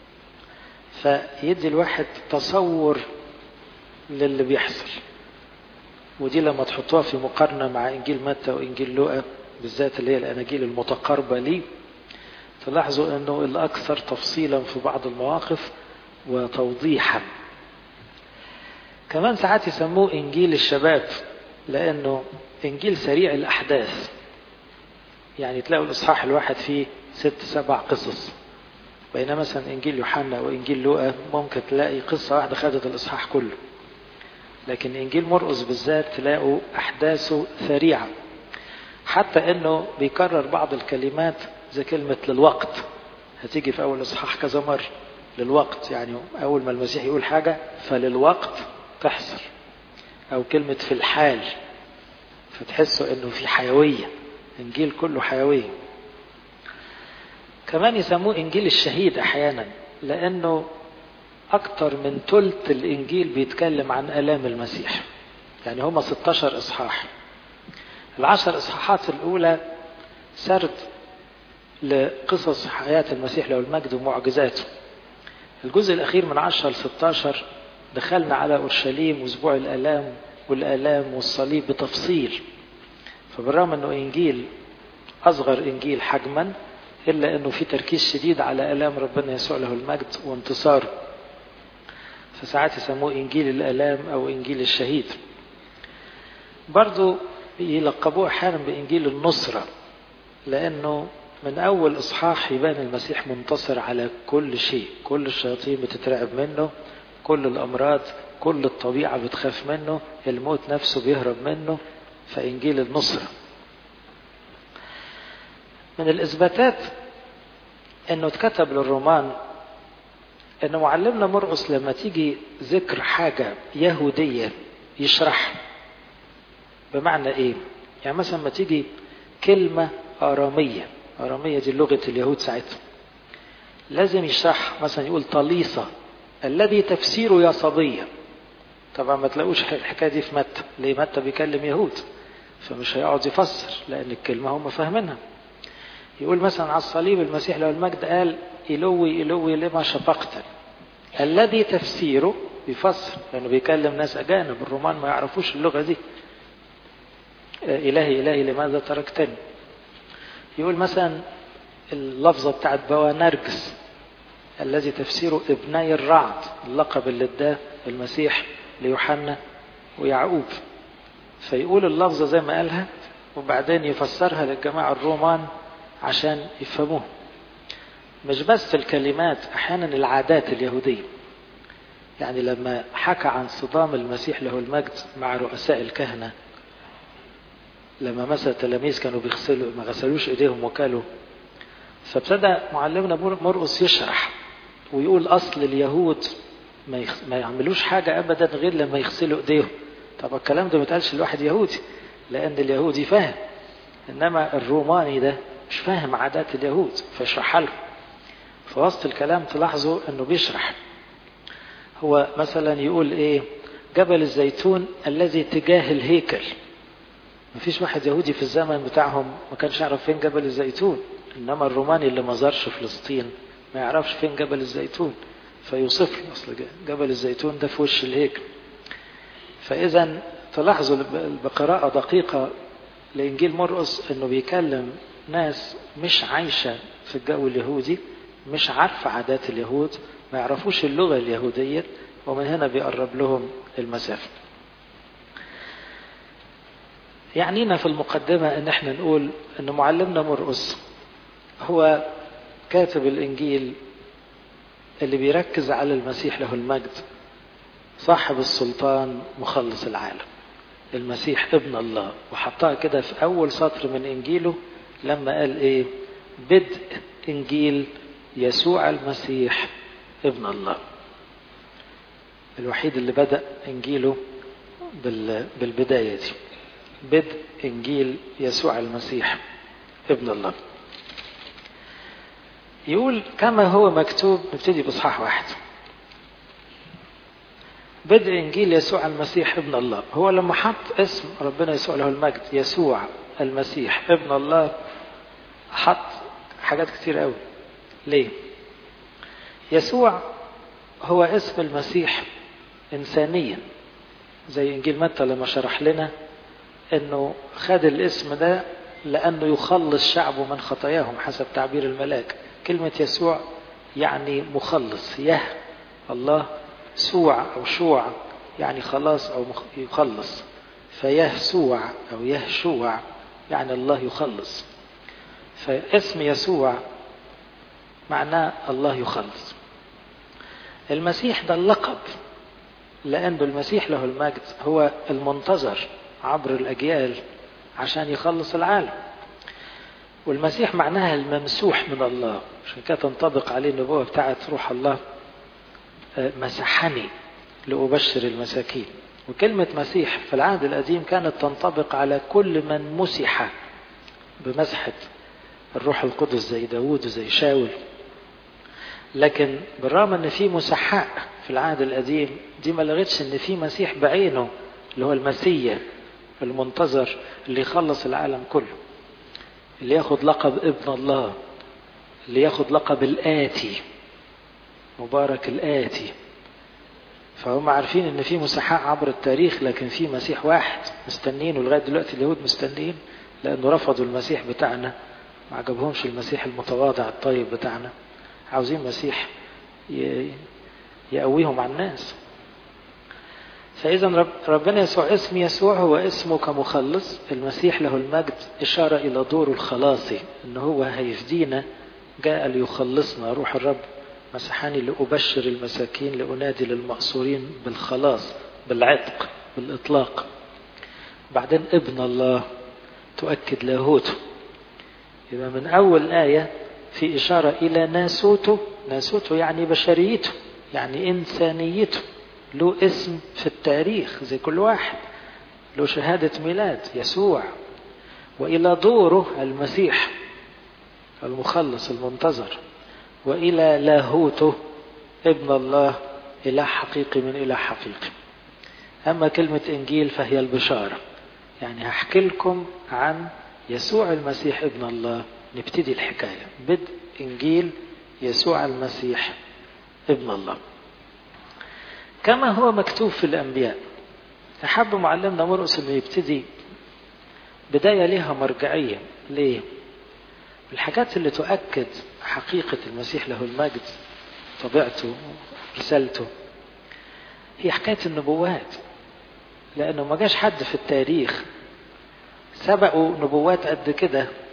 فيدي الواحد تصور للي بيحصل ودي لما تحطوها في مقارنة مع إنجيل متى وإنجيل لوقا بالذات اللي هي الأناجيل المتقاربة ليه تلاحظوا أنه الأكثر تفصيلا في بعض المواقف وتوضيحا كمان ساعات يسموه إنجيل الشباب لأنه إنجيل سريع الأحداث يعني تلاقوا الإصحاح الواحد فيه ست سبع قصص بينما مثلا إنجيل يوحنا وإنجيل لوقا ممكن تلاقي قصة واحدة خدت الإصحاح كله لكن إنجيل مرقس بالذات تلاقوا أحداثه سريعة حتى أنه بيكرر بعض الكلمات زي كلمة للوقت هتيجي في أول إصحاح كذا مرة للوقت يعني أول ما المسيح يقول حاجة فللوقت تحصل أو كلمة في الحال فتحسوا أنه في حيوية إنجيل كله حيوية كمان يسموه إنجيل الشهيد أحيانا لأنه أكتر من ثلث الإنجيل بيتكلم عن آلام المسيح يعني هما 16 إصحاح العشر إصحاحات الأولى سرد لقصص حياة المسيح له المجد ومعجزاته الجزء الأخير من 10 ل 16 دخلنا على أورشليم وأسبوع الآلام والآلام والصليب بتفصيل فبالرغم أنه إنجيل أصغر إنجيل حجما إلا أنه في تركيز شديد على آلام ربنا يسوع له المجد وانتصاره فساعات يسموه إنجيل الآلام أو إنجيل الشهيد برضو يلقبوه أحيانا بإنجيل النصرة لأنه من أول إصحاح يبان المسيح منتصر على كل شيء كل الشياطين بتترعب منه كل الأمراض كل الطبيعة بتخاف منه الموت نفسه بيهرب منه فإنجيل النصرة من الإثباتات أنه اتكتب للرومان أن معلمنا مرقس لما تيجي ذكر حاجة يهودية يشرح بمعنى إيه؟ يعني مثلا لما تيجي كلمة آرامية آرامية دي لغة اليهود ساعتها لازم يشرح مثلا يقول طليصة الذي تفسيره يا صبية طبعا ما تلاقوش الحكاية دي في متى ليه متى بيكلم يهود فمش هيقعد يفسر لأن الكلمة هم فاهمينها يقول مثلا على الصليب المسيح له المجد قال إلوي إلوي لما شفقتني الذي تفسيره بيفسر لأنه بيكلم ناس أجانب الرومان ما يعرفوش اللغة دي إلهي إلهي لماذا تركتني يقول مثلا اللفظة بتاعت بوانرجس الذي تفسيره ابني الرعد اللقب اللي اداه المسيح ليوحنا ويعقوب فيقول اللفظة زي ما قالها وبعدين يفسرها للجماعة الرومان عشان يفهموه مش بس الكلمات أحيانا العادات اليهودية يعني لما حكى عن صدام المسيح له المجد مع رؤساء الكهنة لما مثلا التلاميذ كانوا بيغسلوا ما غسلوش ايديهم وكلوا فابتدى معلمنا مرقس يشرح ويقول اصل اليهود ما, يخ... ما يعملوش حاجة ابدا غير لما يغسلوا ايديهم طب الكلام ده ما يتقالش لواحد يهودي لان اليهودي فاهم انما الروماني ده مش فاهم عادات اليهود فيشرحها له في وسط الكلام تلاحظوا انه بيشرح هو مثلا يقول ايه جبل الزيتون الذي تجاه الهيكل مفيش واحد يهودي في الزمن بتاعهم ما كانش يعرف فين جبل الزيتون انما الروماني اللي ما زارش فلسطين ما يعرفش فين جبل الزيتون فيوصف له اصل جبل الزيتون ده في وش الهيكل فاذا تلاحظوا بقراءة دقيقة لإنجيل مرقس إنه بيكلم ناس مش عايشة في الجو اليهودي مش عارفة عادات اليهود ما يعرفوش اللغة اليهودية ومن هنا بيقرب لهم المسافة يعنينا في المقدمة ان احنا نقول ان معلمنا مرقس هو كاتب الانجيل اللي بيركز على المسيح له المجد صاحب السلطان مخلص العالم المسيح ابن الله وحطها كده في اول سطر من انجيله لما قال ايه بدء انجيل يسوع المسيح ابن الله الوحيد اللي بدأ انجيله بالبداية دي بدء انجيل يسوع المسيح ابن الله يقول كما هو مكتوب نبتدي باصحاح واحد بدء انجيل يسوع المسيح ابن الله هو لما حط اسم ربنا يسوع له المجد يسوع المسيح ابن الله حط حاجات كتير قوي ليه يسوع هو اسم المسيح انسانيا زي انجيل متى لما شرح لنا انه خد الاسم ده لانه يخلص شعبه من خطاياهم حسب تعبير الملاك كلمة يسوع يعني مخلص يه الله سوع او شوع يعني خلاص او يخلص فيهسوع او يهشوع يعني الله يخلص فاسم يسوع معناه الله يخلص المسيح ده اللقب لأن المسيح له المجد هو المنتظر عبر الأجيال عشان يخلص العالم والمسيح معناها الممسوح من الله عشان كده تنطبق عليه النبوة بتاعت روح الله مسحني لأبشر المساكين وكلمة مسيح في العهد القديم كانت تنطبق على كل من مسح بمسحة الروح القدس زي داوود وزي شاول لكن بالرغم ان في مسحاء في العهد القديم دي ما لغتش ان في مسيح بعينه اللي هو المسيح المنتظر اللي يخلص العالم كله اللي ياخد لقب ابن الله اللي ياخد لقب الآتي مبارك الآتي فهم عارفين ان في مسحاء عبر التاريخ لكن في مسيح واحد مستنين ولغايه دلوقتي اليهود مستنين لانه رفضوا المسيح بتاعنا ما عجبهمش المسيح المتواضع الطيب بتاعنا عاوزين مسيح يقويهم على الناس فإذا رب ربنا يسوع اسم يسوع هو اسمه كمخلص المسيح له المجد إشارة إلى دوره الخلاصي إن هو هيفدينا جاء ليخلصنا روح الرب مسحاني لأبشر المساكين لأنادي للمأسورين بالخلاص بالعتق بالإطلاق بعدين ابن الله تؤكد لاهوته يبقى من أول آية في إشارة إلى ناسوته ناسوته يعني بشريته يعني إنسانيته له اسم في التاريخ زي كل واحد له شهادة ميلاد يسوع وإلى دوره المسيح المخلص المنتظر وإلى لاهوته ابن الله إله حقيقي من إله حقيقي أما كلمة إنجيل فهي البشارة يعني هحكي لكم عن يسوع المسيح ابن الله نبتدي الحكاية بدء إنجيل يسوع المسيح ابن الله كما هو مكتوب في الأنبياء أحب معلمنا مرقس أنه يبتدي بداية لها مرجعية ليه؟ الحاجات اللي تؤكد حقيقة المسيح له المجد طبيعته رسالته هي حكاية النبوات لأنه ما جاش حد في التاريخ سبقوا نبوات قد كده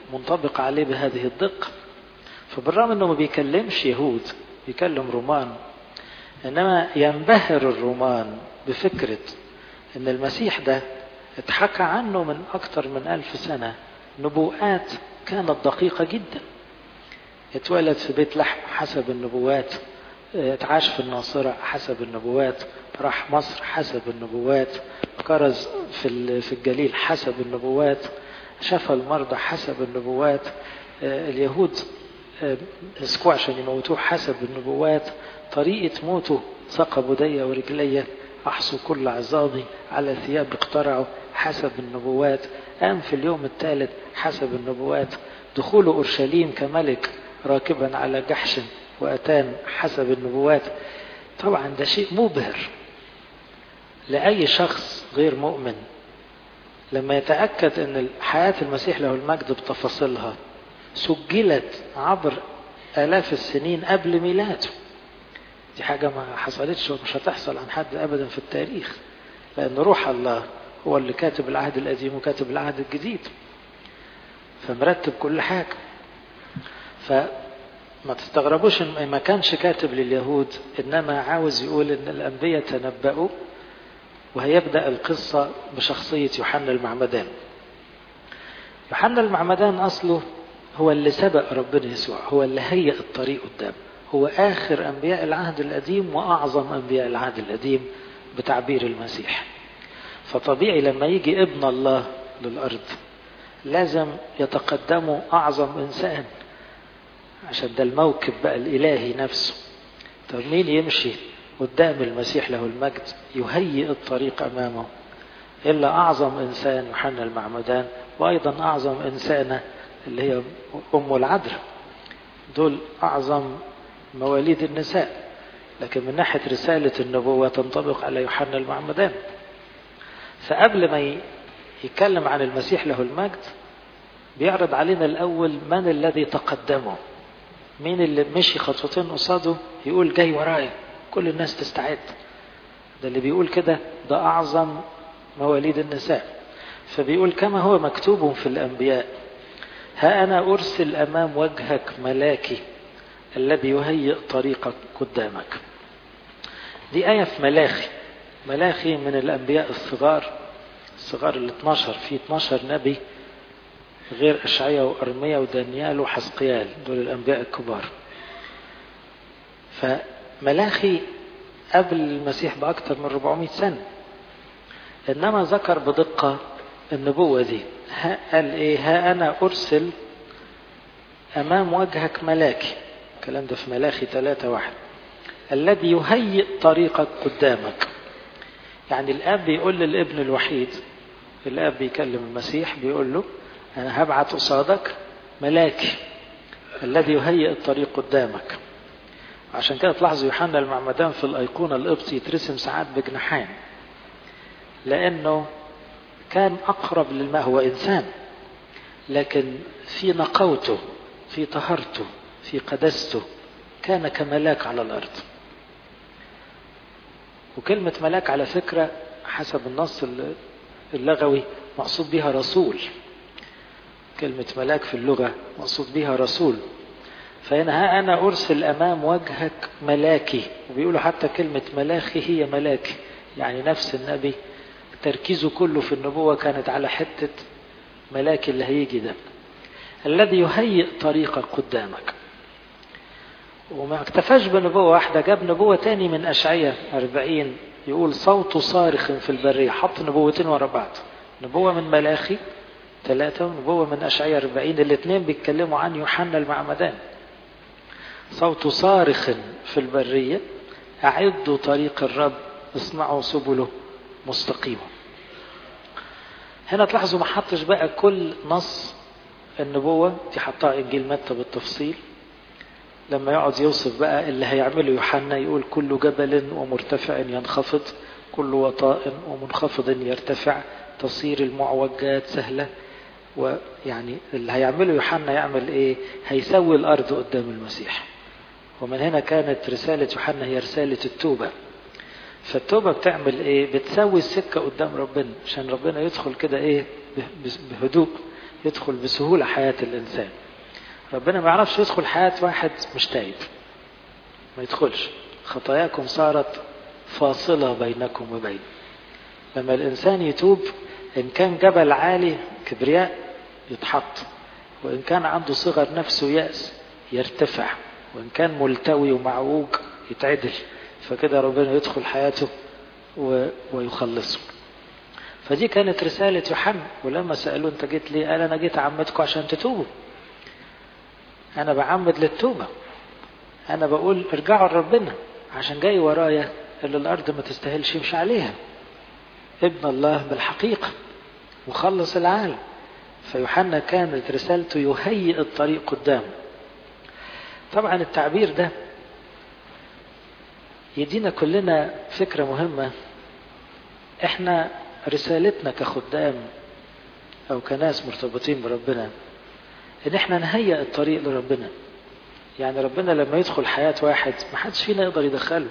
منطبق عليه بهذه الدقة فبالرغم أنه ما بيكلمش يهود بيكلم رومان إنما ينبهر الرومان بفكرة أن المسيح ده اتحكى عنه من أكثر من ألف سنة نبوءات كانت دقيقة جدا اتولد في بيت لحم حسب النبوات اتعاش في الناصرة حسب النبوات راح مصر حسب النبوات كرز في في الجليل حسب النبوات شفى المرضى حسب النبوات اليهود مسكوه عشان يموتوه حسب النبوات طريقة موته سقى بدي ورجلي أحصوا كل عظامي على ثياب اقترعوا حسب النبوات قام في اليوم الثالث حسب النبوات دخول أورشليم كملك راكبا على جحش وأتان حسب النبوات طبعا ده شيء مبهر لأي شخص غير مؤمن لما يتأكد أن حياة المسيح له المجد بتفاصيلها سجلت عبر آلاف السنين قبل ميلاده دي حاجة ما حصلتش ومش هتحصل عن حد أبدا في التاريخ لأن روح الله هو اللي كاتب العهد القديم وكاتب العهد الجديد فمرتب كل حاجة فما تستغربوش إن ما كانش كاتب لليهود إنما عاوز يقول إن الأنبياء تنبأوا وهيبدأ القصة بشخصية يوحنا المعمدان يوحنا المعمدان أصله هو اللي سبق ربنا يسوع هو اللي هيئ الطريق قدام هو آخر أنبياء العهد القديم وأعظم أنبياء العهد القديم بتعبير المسيح فطبيعي لما يجي ابن الله للأرض لازم يتقدمه أعظم إنسان عشان ده الموكب بقى الإلهي نفسه طب مين يمشي قدام المسيح له المجد يهيئ الطريق أمامه إلا أعظم إنسان يوحنا المعمدان وأيضا أعظم إنسانة اللي هي أم العذراء دول أعظم مواليد النساء لكن من ناحية رسالة النبوة تنطبق على يوحنا المعمدان فقبل ما يتكلم عن المسيح له المجد بيعرض علينا الأول من الذي تقدمه مين اللي مشي خطوتين قصاده يقول جاي ورايا كل الناس تستعد ده اللي بيقول كده ده أعظم مواليد النساء فبيقول كما هو مكتوب في الأنبياء ها أنا أرسل أمام وجهك ملاكي الذي يهيئ طريقك قدامك دي آية في ملاخي ملاخي من الأنبياء الصغار الصغار ال 12 في 12 نبي غير أشعيا وأرميا ودانيال وحزقيال دول الأنبياء الكبار فملاخي قبل المسيح بأكثر من 400 سنة إنما ذكر بدقة النبوة دي ها قال إيه ها أنا أرسل أمام وجهك ملاكي الكلام ده في ملاخي ثلاثة واحد الذي يهيئ طريقك قدامك يعني الآب بيقول للابن الوحيد الآب بيكلم المسيح بيقول له أنا هبعت قصادك ملاكي الذي يهيئ الطريق قدامك عشان كده تلاحظوا يوحنا المعمدان في الأيقونة القبطي يترسم ساعات بجناحين لأنه كان أقرب للماء هو إنسان لكن في نقوته في طهارته في قدسته كان كملاك على الأرض وكلمة ملاك على فكرة حسب النص اللغوي مقصود بها رسول كلمة ملاك في اللغة مقصود بها رسول فهنا ها أنا أرسل أمام وجهك ملاكي وبيقولوا حتى كلمة ملاخي هي ملاكي يعني نفس النبي تركيزه كله في النبوة كانت على حتة ملاكي اللي هيجي ده الذي يهيئ طريقك قدامك وما اكتفاش بنبوة واحدة جاب نبوة تاني من أشعية أربعين يقول صوت صارخ في البرية حط نبوتين ورا بعض نبوة من ملاخي ثلاثة ونبوة من أشعية أربعين الاثنين بيتكلموا عن يوحنا المعمدان صوت صارخ في البرية أعدوا طريق الرب اصنعوا سبله مستقيمة هنا تلاحظوا ما حطش بقى كل نص النبوة دي حطها إنجيل متى بالتفصيل لما يقعد يوصف بقى اللي هيعمله يوحنا يقول كل جبل ومرتفع ينخفض كل وطاء ومنخفض يرتفع تصير المعوجات سهلة ويعني اللي هيعمله يوحنا يعمل ايه هيسوي الارض قدام المسيح ومن هنا كانت رسالة يوحنا هي رسالة التوبة فالتوبة بتعمل ايه بتسوي السكة قدام ربنا عشان ربنا يدخل كده ايه بهدوء يدخل بسهولة حياة الإنسان ربنا ما يعرفش يدخل حياة واحد مش تايب ما يدخلش خطاياكم صارت فاصلة بينكم وبين لما الإنسان يتوب إن كان جبل عالي كبرياء يتحط وإن كان عنده صغر نفسه يأس يرتفع وإن كان ملتوي ومعوج يتعدل فكده ربنا يدخل حياته ويخلصه فدي كانت رسالة يوحنا ولما سألوه أنت جيت ليه قال أنا جيت أعمدكم عشان تتوبوا أنا بعمد للتوبة أنا بقول ارجعوا لربنا عشان جاي ورايا اللي الأرض ما تستاهلش يمشي عليها ابن الله بالحقيقة مخلص العالم فيوحنا كانت رسالته يهيئ الطريق قدامه طبعا التعبير ده يدينا كلنا فكرة مهمة احنا رسالتنا كخدام او كناس مرتبطين بربنا ان احنا نهيئ الطريق لربنا يعني ربنا لما يدخل حياة واحد ما حدش فينا يقدر يدخله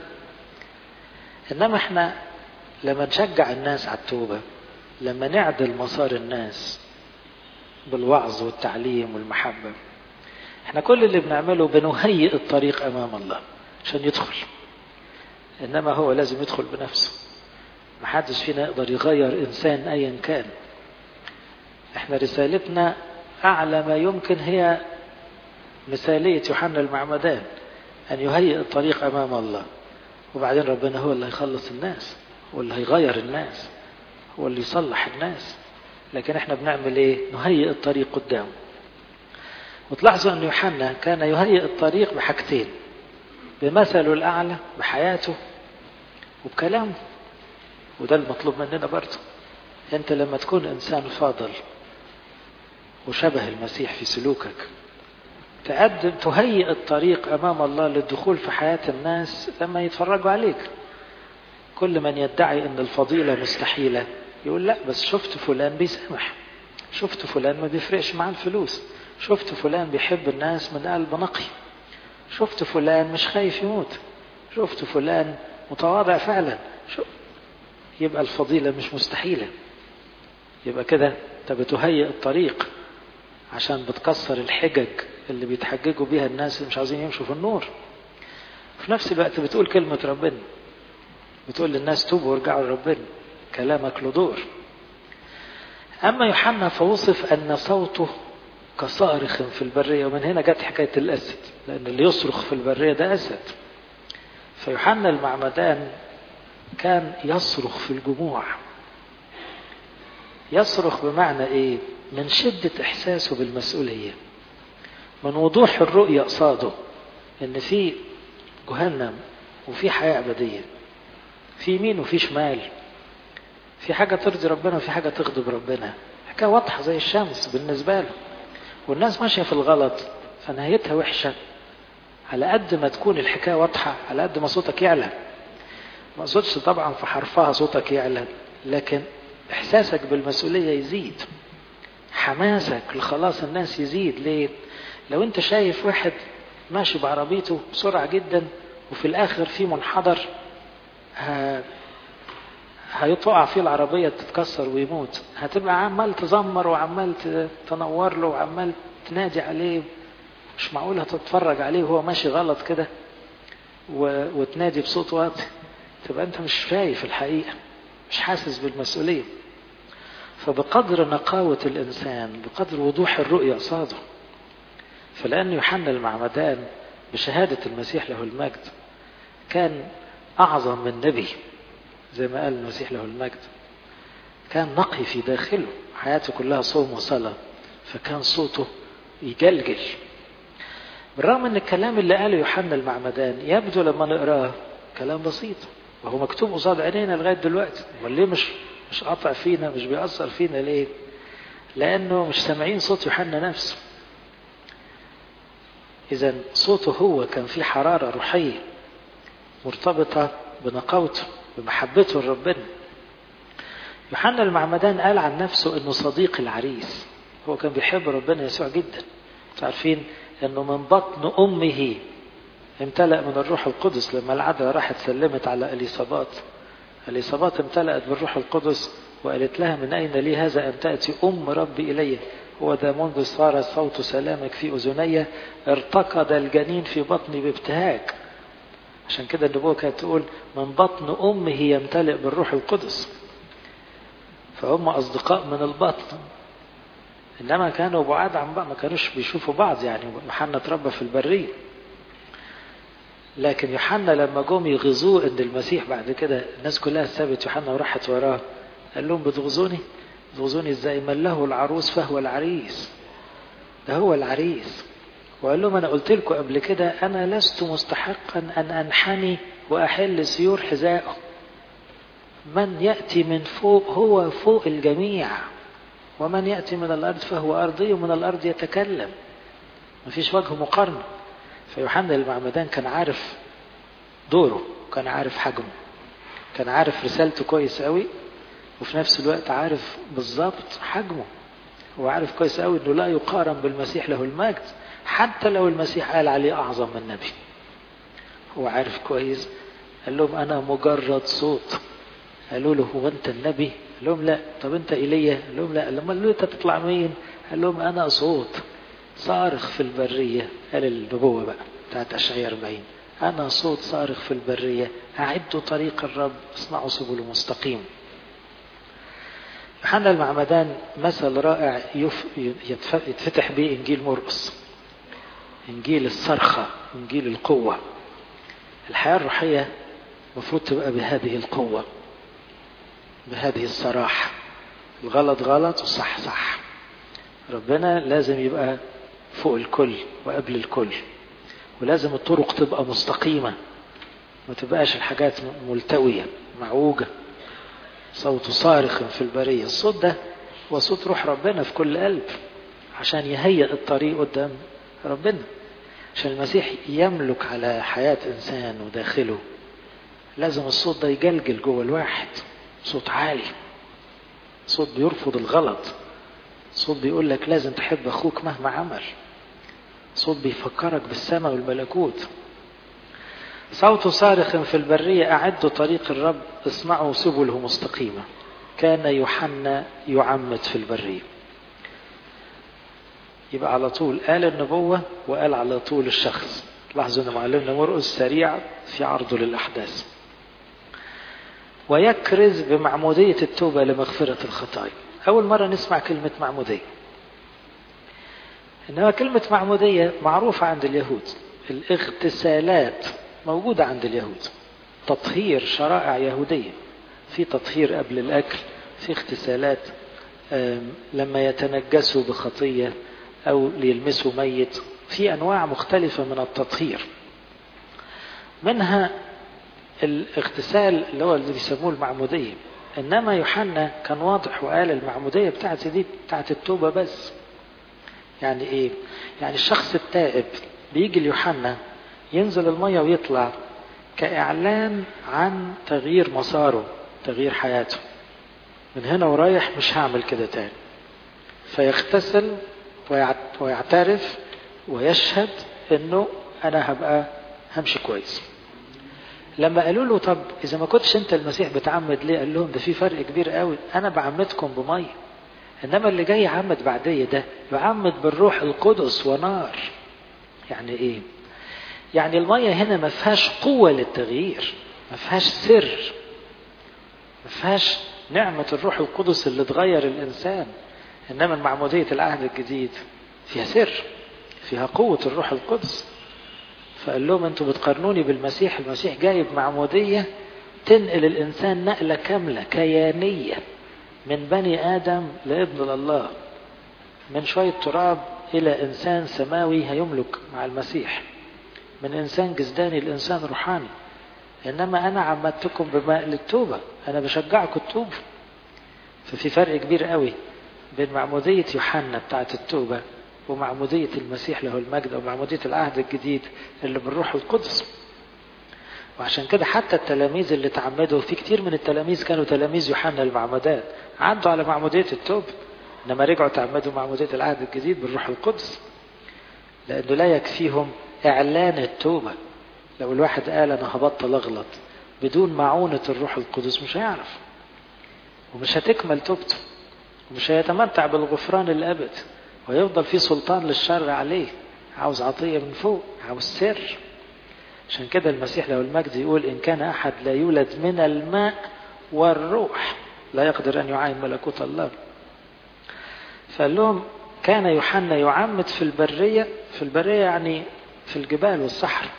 انما احنا لما نشجع الناس على التوبة لما نعدل مسار الناس بالوعظ والتعليم والمحبة احنا كل اللي بنعمله بنهيئ الطريق امام الله عشان يدخل انما هو لازم يدخل بنفسه محدش فينا يقدر يغير انسان ايا كان احنا رسالتنا اعلى ما يمكن هي مثالية يوحنا المعمدان ان يهيئ الطريق امام الله وبعدين ربنا هو اللي هيخلص الناس هو اللي هيغير الناس هو اللي يصلح الناس لكن احنا بنعمل ايه نهيئ الطريق قدامه وتلاحظوا ان يوحنا كان يهيئ الطريق بحاجتين بمثله الاعلى بحياته وبكلامه وده المطلوب مننا برضه انت لما تكون انسان فاضل وشبه المسيح في سلوكك تقدم تهيئ الطريق امام الله للدخول في حياه الناس لما يتفرجوا عليك كل من يدعي ان الفضيله مستحيله يقول لا بس شفت فلان بيسامح شفت فلان ما بيفرقش معاه الفلوس شفت فلان بيحب الناس من قلب نقي شفت فلان مش خايف يموت شفت فلان متواضع فعلا شو يبقى الفضيلة مش مستحيلة يبقى كده انت بتهيئ الطريق عشان بتكسر الحجج اللي بيتحججوا بيها الناس اللي مش عاوزين يمشوا في النور في نفس الوقت بتقول كلمة ربنا بتقول للناس توبوا وارجعوا لربنا كلامك له دور أما يوحنا فوصف أن صوته كصارخ في البرية ومن هنا جت حكاية الأسد لأن اللي يصرخ في البرية ده أسد فيوحنا المعمدان كان يصرخ في الجموع يصرخ بمعنى ايه من شدة احساسه بالمسؤولية من وضوح الرؤية قصاده ان في جهنم وفي حياة ابدية في يمين وفي شمال في حاجة ترضي ربنا وفي حاجة تغضب ربنا حكاية واضحة زي الشمس بالنسبة له والناس ماشية في الغلط فنهايتها وحشة على قد ما تكون الحكاية واضحة على قد ما صوتك يعلى ما اقصدش طبعا في حرفها صوتك يعلى لكن احساسك بالمسؤوليه يزيد حماسك لخلاص الناس يزيد ليه لو انت شايف واحد ماشي بعربيته بسرعه جدا وفي الاخر في منحدر ه... هيطقع فيه العربية تتكسر ويموت هتبقى عمال تزمر وعمال تنور له وعمال تنادي عليه مش معقول هتتفرج عليه وهو ماشي غلط كده و... وتنادي بصوت واطي تبقى انت مش شايف الحقيقة مش حاسس بالمسؤولية فبقدر نقاوة الإنسان بقدر وضوح الرؤية قصاده فلأن يوحنا المعمدان بشهادة المسيح له المجد كان أعظم من نبي زي ما قال المسيح له المجد كان نقي في داخله حياته كلها صوم وصلاة فكان صوته يجلجل بالرغم ان الكلام اللي قاله يوحنا المعمدان يبدو لما نقراه كلام بسيط وهو مكتوب قصاد عينينا لغايه دلوقتي امال ليه مش مش قاطع فينا مش بيأثر فينا ليه؟ لأنه مش سامعين صوت يوحنا نفسه. إذا صوته هو كان فيه حرارة روحية مرتبطة بنقاوته بمحبته لربنا. يوحنا المعمدان قال عن نفسه إنه صديق العريس. هو كان بيحب ربنا يسوع جدا. عارفين إنه من بطن أمه امتلأ من الروح القدس لما العذراء راحت سلمت على اليصابات اليصابات امتلأت بالروح القدس وقالت لها من أين لي هذا أن تأتي أم ربي إلي هو ده منذ صار صوت سلامك في أذني ارتقد الجنين في بطني بابتهاج عشان كده النبوة كانت تقول من بطن أمه يمتلئ بالروح القدس فهم أصدقاء من البطن إنما كانوا بعاد عن بعض ما كانوش بيشوفوا بعض يعني يوحنا اتربى في البرية لكن يوحنا لما جم يغزوه ان المسيح بعد كده الناس كلها سابت يوحنا وراحت وراه قال لهم بتغزوني بتغزوني ازاي من له العروس فهو العريس ده هو العريس وقال لهم انا قلت لكم قبل كده انا لست مستحقا ان انحني واحل سيور حذائه من ياتي من فوق هو فوق الجميع ومن ياتي من الارض فهو ارضي ومن الارض يتكلم مفيش وجه مقارنه فيوحنا المعمدان كان عارف دوره كان عارف حجمه كان عارف رسالته كويس قوي وفي نفس الوقت عارف بالظبط حجمه هو عارف كويس قوي انه لا يقارن بالمسيح له المجد حتى لو المسيح قال عليه اعظم من النبي هو عارف كويس قال لهم انا مجرد صوت قالوا له هو انت النبي قال لهم لا طب انت ايليا قال لهم لا لما قالوا انت تطلع مين قال لهم انا صوت صارخ في البرية قال النبوة بقى بتاعت أشعياء 40 أنا صوت صارخ في البرية أعدوا طريق الرب اصنعوا سبل مستقيم يوحنا المعمدان مثل رائع يف... يتفتح به إنجيل مرقس إنجيل الصرخة إنجيل القوة الحياة الروحية المفروض تبقى بهذه القوة بهذه الصراحة الغلط غلط والصح صح ربنا لازم يبقى فوق الكل وقبل الكل ولازم الطرق تبقى مستقيمة ما تبقاش الحاجات ملتوية معوجة صوت صارخ في البرية الصوت ده هو صوت روح ربنا في كل قلب عشان يهيئ الطريق قدام ربنا عشان المسيح يملك على حياة إنسان وداخله لازم الصوت ده يجلجل جوه الواحد صوت عالي صوت بيرفض الغلط صوت بيقول لك لازم تحب أخوك مهما عمل صوت بيفكرك بالسماء والملكوت صوت صارخ في البرية أعدوا طريق الرب اصنعوا سبله مستقيمة كان يوحنا يعمد في البرية يبقى على طول قال النبوة وقال على طول الشخص لاحظوا ان معلمنا مرقس سريع في عرضه للأحداث ويكرز بمعمودية التوبة لمغفرة الخطايا أول مرة نسمع كلمة معمودية إنما كلمة معمودية معروفة عند اليهود الاغتسالات موجودة عند اليهود تطهير شرائع يهودية في تطهير قبل الأكل في اغتسالات لما يتنجسوا بخطية أو ليلمسوا ميت في أنواع مختلفة من التطهير منها الاغتسال اللي هو اللي بيسموه المعمودية إنما يوحنا كان واضح وقال المعمودية بتاعتي دي بتاعت التوبة بس يعني إيه؟ يعني الشخص التائب بيجي ليوحنا ينزل المية ويطلع كإعلان عن تغيير مساره تغيير حياته من هنا ورايح مش هعمل كده تاني فيغتسل ويعترف ويشهد انه انا هبقى همشي كويس لما قالوا له طب اذا ما كنتش انت المسيح بتعمد ليه قال لهم ده في فرق كبير قوي انا بعمدكم بميه انما اللي جاي يعمد بعديه ده يعمد بالروح القدس ونار يعني ايه يعني الميه هنا ما فيهاش قوه للتغيير ما فيهاش سر ما فيهاش نعمه الروح القدس اللي تغير الانسان انما المعموديه العهد الجديد فيها سر فيها قوه الروح القدس فقال لهم انتوا بتقارنوني بالمسيح المسيح جايب معمودية تنقل الإنسان نقلة كاملة كيانية من بني آدم لابن الله من شوية تراب إلى إنسان سماوي هيملك مع المسيح من إنسان جسداني لإنسان روحاني إنما أنا عمدتكم بماء للتوبة أنا بشجعكم التوبة ففي فرق كبير قوي بين معمودية يوحنا بتاعت التوبة ومعمودية المسيح له المجد أو معمودية العهد الجديد اللي بالروح القدس وعشان كده حتى التلاميذ اللي تعمدوا في كتير من التلاميذ كانوا تلاميذ يوحنا المعمدان عدوا على معمودية التوبة إنما رجعوا تعمدوا معمودية العهد الجديد بالروح القدس لأنه لا يكفيهم إعلان التوبة لو الواحد قال أنا هبطل أغلط بدون معونة الروح القدس مش هيعرف ومش هتكمل توبته ومش هيتمتع بالغفران الأبد ويفضل في سلطان للشر عليه عاوز عطية من فوق عاوز سر عشان كده المسيح له المجد يقول إن كان أحد لا يولد من الماء والروح لا يقدر أن يعاين ملكوت الله فقال لهم كان يوحنا يعمد في البرية في البرية يعني في الجبال والصحراء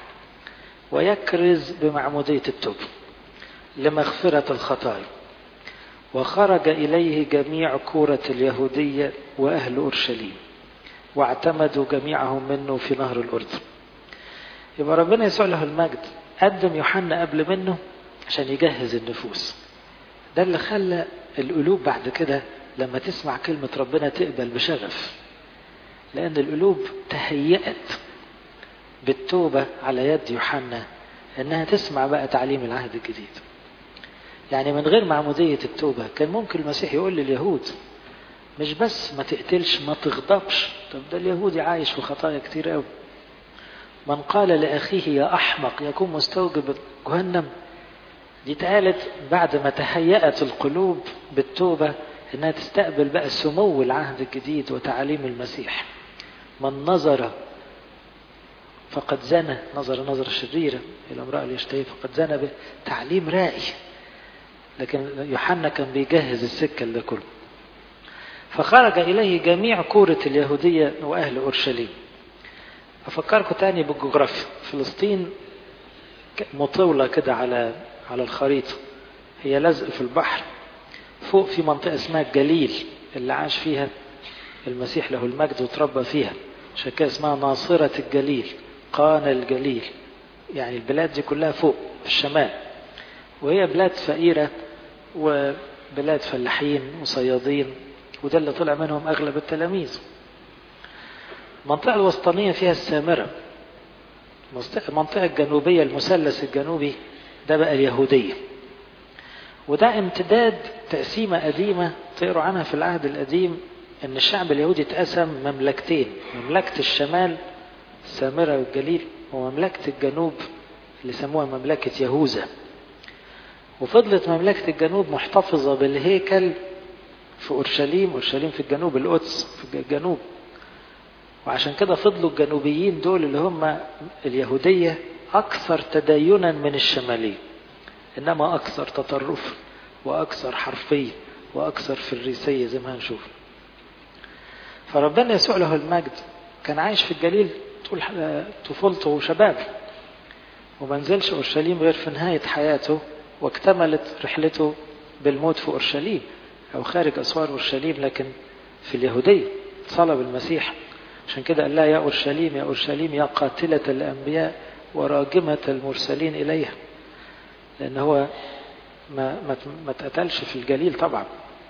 ويكرز بمعمودية التوبة لمغفرة الخطايا وخرج إليه جميع كورة اليهودية وأهل أورشليم واعتمدوا جميعهم منه في نهر الأردن يبقى ربنا يسوع له المجد قدم يوحنا قبل منه عشان يجهز النفوس ده اللي خلى القلوب بعد كده لما تسمع كلمة ربنا تقبل بشغف لأن القلوب تهيأت بالتوبة على يد يوحنا إنها تسمع بقى تعليم العهد الجديد يعني من غير معمودية التوبة كان ممكن المسيح يقول لليهود مش بس ما تقتلش ما تغضبش طب ده اليهودي عايش في خطايا كتير قوي من قال لأخيه يا أحمق يكون مستوجب جهنم دي اتقالت بعد ما تهيأت القلوب بالتوبة انها تستقبل بقى سمو العهد الجديد وتعاليم المسيح من نظر فقد زنى نظر نظرة شريرة إلى امرأة يشتهي فقد زنى به تعليم رائي لكن يوحنا كان بيجهز السكة ده كله فخرج إليه جميع كورة اليهودية وأهل أورشليم أفكركم تاني بالجغرافيا فلسطين مطولة كده على على الخريطة هي لزق في البحر فوق في منطقة اسمها الجليل اللي عاش فيها المسيح له المجد وتربى فيها عشان كده اسمها ناصرة الجليل قانا الجليل يعني البلاد دي كلها فوق في الشمال وهي بلاد فقيرة وبلاد فلاحين وصيادين وده اللي طلع منهم أغلب التلاميذ المنطقة الوسطانية فيها السامرة المنطقة الجنوبية المثلث الجنوبي ده بقى اليهودية وده امتداد تقسيمة قديمة تقروا عنها في العهد القديم ان الشعب اليهودي اتقسم مملكتين مملكة الشمال السامرة والجليل ومملكة الجنوب اللي سموها مملكة يهوذا وفضلت مملكة الجنوب محتفظة بالهيكل في أورشليم أورشليم في الجنوب القدس في الجنوب وعشان كده فضلوا الجنوبيين دول اللي هم اليهودية أكثر تدينا من الشمالية إنما أكثر تطرف وأكثر حرفية وأكثر فريسية زي ما هنشوف فربنا يسوع له المجد كان عايش في الجليل طول طفولته وشبابه وما نزلش أورشليم غير في نهاية حياته واكتملت رحلته بالموت في أورشليم أو خارج أسوار أورشليم لكن في اليهودية صلب المسيح عشان كده قال لها يا أورشليم يا أورشليم يا قاتلة الأنبياء وراجمة المرسلين إليها لأن هو ما ما ما اتقتلش في الجليل طبعا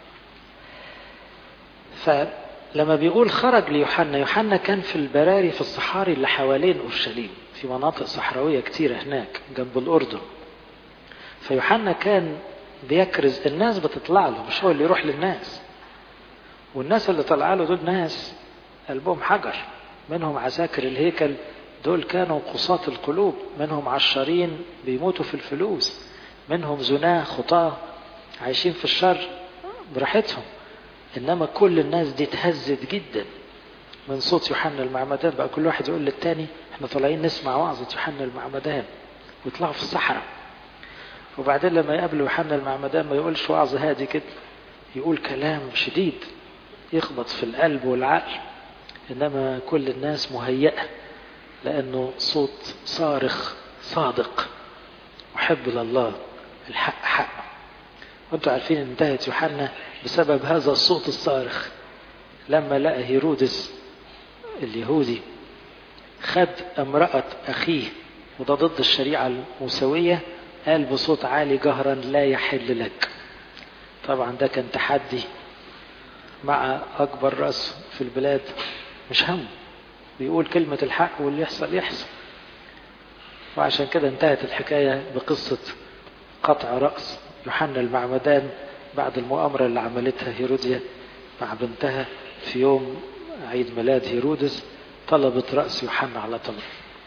فلما بيقول خرج ليوحنا يوحنا كان في البراري في الصحاري اللي حوالين أورشليم في مناطق صحراوية كتيرة هناك جنب الأردن فيوحنا كان بيكرز الناس بتطلع له مش هو اللي يروح للناس والناس اللي طلع له دول ناس قلبهم حجر منهم عساكر الهيكل دول كانوا قصاة القلوب منهم عشرين بيموتوا في الفلوس منهم زناه خطاة عايشين في الشر براحتهم إنما كل الناس دي اتهزت جدا من صوت يوحنا المعمدان بقى كل واحد يقول للتاني احنا طالعين نسمع وعظة يوحنا المعمدان ويطلعوا في الصحراء وبعدين لما يقابلوا يوحنا المعمدان ما يقولش وعظ هادي كده يقول كلام شديد يخبط في القلب والعقل إنما كل الناس مهيئة لأنه صوت صارخ صادق محب لله الحق حق وانتم عارفين انتهت يوحنا بسبب هذا الصوت الصارخ لما لقى هيرودس اليهودي خد امرأة أخيه وده ضد الشريعة الموسوية قال بصوت عالي جهرا لا يحل لك طبعا ده كان تحدي مع أكبر رأس في البلاد مش هم بيقول كلمة الحق واللي يحصل يحصل وعشان كده انتهت الحكاية بقصة قطع رأس يوحنا المعمدان بعد المؤامرة اللي عملتها هيروديا مع بنتها في يوم عيد ميلاد هيرودس طلبت رأس يوحنا على تمر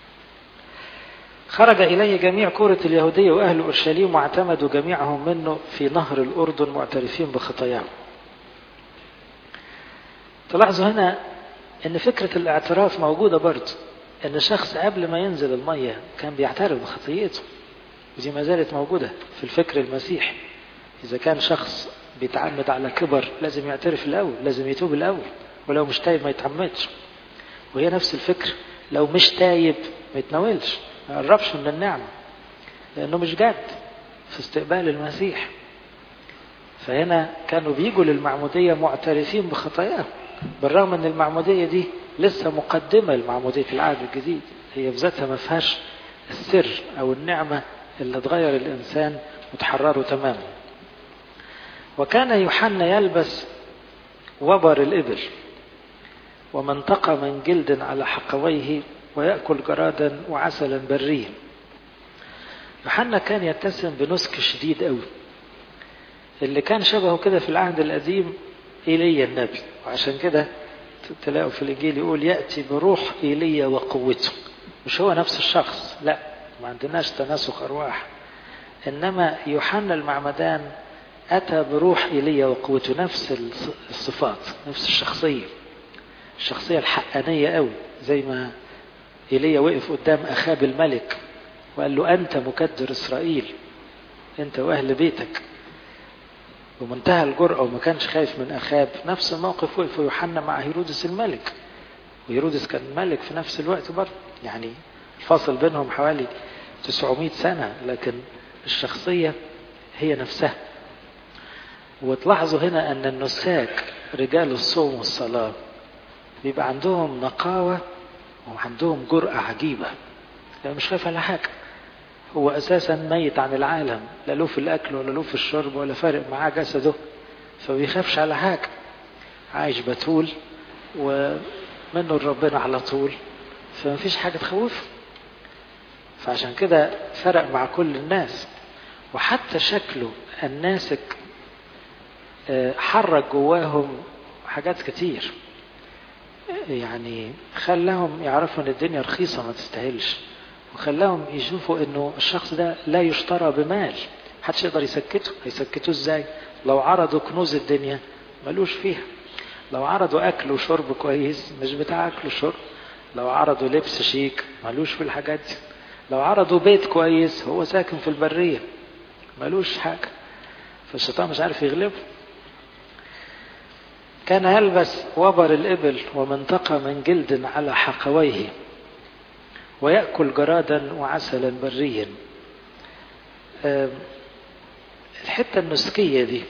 خرج إليه جميع كرة اليهودية وأهل أورشليم واعتمدوا جميعهم منه في نهر الأردن معترفين بخطاياهم تلاحظوا هنا ان فكرة الاعتراف موجودة برضه ان شخص قبل ما ينزل المية كان بيعترف بخطيئته ودي ما زالت موجودة في الفكر المسيحي إذا كان شخص بيتعمد على كبر لازم يعترف الأول لازم يتوب الأول ولو مش تايب ما يتعمدش وهي نفس الفكر لو مش تايب ما يتناولش ما يقربش من النعمة لأنه مش جاد في استقبال المسيح فهنا كانوا بيجوا للمعمودية معترفين بخطاياهم بالرغم ان المعمودية دي لسه مقدمة لمعمودية العهد الجديد هي بذاتها ما فيهاش السر او النعمة اللي تغير الانسان وتحرره تماما وكان يوحنا يلبس وبر الإبل ومنطقة من جلد على حقويه ويأكل جرادا وعسلا بريا يوحنا كان يتسم بنسك شديد قوي اللي كان شبهه كده في العهد القديم إيليا النبي وعشان كده تلاقوا في الإنجيل يقول يأتي بروح إيليا وقوته مش هو نفس الشخص لا ما عندناش تناسق أرواح إنما يوحنا المعمدان أتى بروح إيليا وقوته نفس الصفات نفس الشخصية الشخصية الحقانية قوي زي ما إيليا وقف قدام أخاب الملك وقال له أنت مكدر إسرائيل أنت وأهل بيتك بمنتهى الجرأة وما كانش خايف من أخاب نفس الموقف وقف يوحنا مع هيرودس الملك وهيرودس كان ملك في نفس الوقت برضه يعني الفاصل بينهم حوالي 900 سنة لكن الشخصية هي نفسها وتلاحظوا هنا أن النساك رجال الصوم والصلاة بيبقى عندهم نقاوة وعندهم جرأة عجيبة يعني مش خايف على حاجة هو أساسا ميت عن العالم لا له في الأكل ولا له في الشرب ولا فارق معاه جسده فبيخافش على حاجة عايش بتول ومنه ربنا على طول فمفيش حاجة تخوفه فعشان كده فرق مع كل الناس وحتى شكله الناسك حرك جواهم حاجات كتير يعني خلاهم يعرفوا ان الدنيا رخيصة ما تستاهلش وخلاهم يشوفوا انه الشخص ده لا يشترى بمال محدش يقدر يسكته هيسكتوه ازاي لو عرضوا كنوز الدنيا ملوش فيها لو عرضوا اكل وشرب كويس مش بتاع اكل وشرب لو عرضوا لبس شيك ملوش في الحاجات دي لو عرضوا بيت كويس هو ساكن في البرية ملوش حاجة فالشيطان مش عارف يغلبه كان يلبس وبر الإبل ومنطقة من جلد على حقويه ويأكل جرادا وعسلا بريا الحتة النسكية دي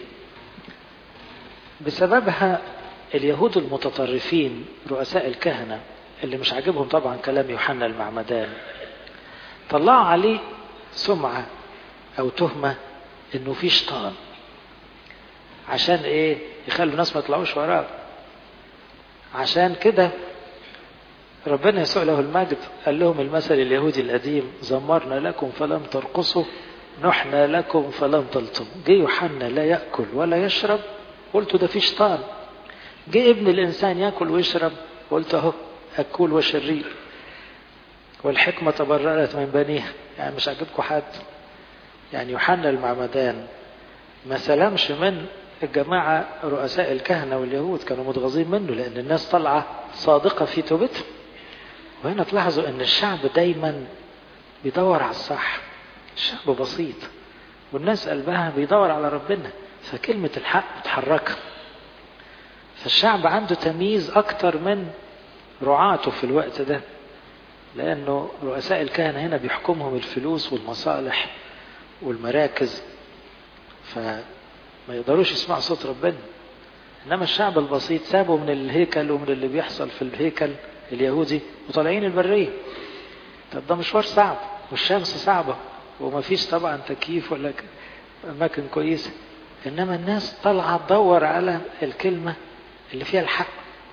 بسببها اليهود المتطرفين رؤساء الكهنة اللي مش عاجبهم طبعا كلام يوحنا المعمدان طلعوا عليه سمعة أو تهمة إنه في شيطان عشان إيه يخلوا الناس ما يطلعوش وراه عشان كده ربنا يسوع له المجد قال لهم المثل اليهودي القديم زمرنا لكم فلم ترقصوا نحنا لكم فلم تلطموا جه يوحنا لا يأكل ولا يشرب قلت ده في شيطان جه ابن الإنسان يأكل ويشرب قلت أهو أكول وشرير والحكمة تبررت من بنيها يعني مش عاجبكم حد يعني يوحنا المعمدان ما سلمش من الجماعة رؤساء الكهنة واليهود كانوا متغاظين منه لأن الناس طالعة صادقة في توبتهم وهنا تلاحظوا أن الشعب دايما بيدور على الصح الشعب بسيط والناس قلبها بيدور على ربنا فكلمة الحق بتحركها فالشعب عنده تمييز أكتر من رعاته في الوقت ده لأنه رؤساء الكهنة هنا بيحكمهم الفلوس والمصالح والمراكز فما يقدروش يسمعوا صوت ربنا إنما الشعب البسيط سابوا من الهيكل ومن اللي بيحصل في الهيكل اليهودي وطالعين البرية طب ده مشوار صعب والشمس صعبة وما فيش طبعا تكييف ولا أماكن كويسة إنما الناس طالعة تدور على الكلمة اللي فيها الحق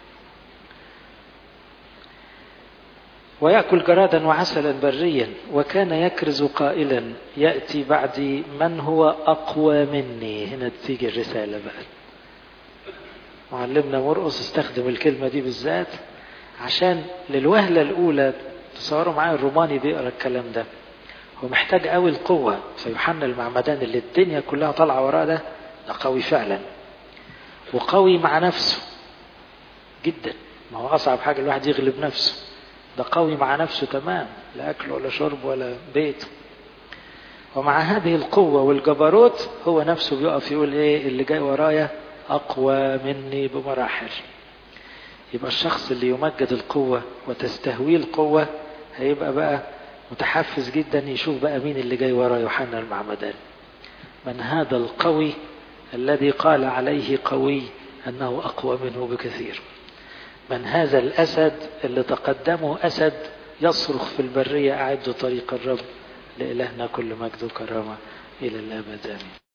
ويأكل جرادا وعسلا بريا وكان يكرز قائلا يأتي بعدي من هو أقوى مني هنا تيجي الرسالة بقى معلمنا مرقص استخدم الكلمة دي بالذات عشان للوهلة الأولى تصوروا معايا الروماني بيقرا الكلام ده هو محتاج قوي القوة فيوحنا المعمدان اللي الدنيا كلها طالعة وراه ده ده قوي فعلا وقوي مع نفسه جدا ما هو أصعب حاجة الواحد يغلب نفسه ده قوي مع نفسه تمام لا أكل ولا شرب ولا بيت ومع هذه القوة والجبروت هو نفسه بيقف يقول إيه اللي جاي ورايا أقوى مني بمراحل يبقى الشخص اللي يمجد القوة وتستهويه القوة هيبقى بقى متحفز جدا يشوف بقى مين اللي جاي ورا يوحنا المعمدان من هذا القوي الذي قال عليه قوي أنه أقوى منه بكثير من هذا الأسد اللي تقدمه أسد يصرخ في البرية أعد طريق الرب لإلهنا كل مجد وكرامة إلى الأبد آمين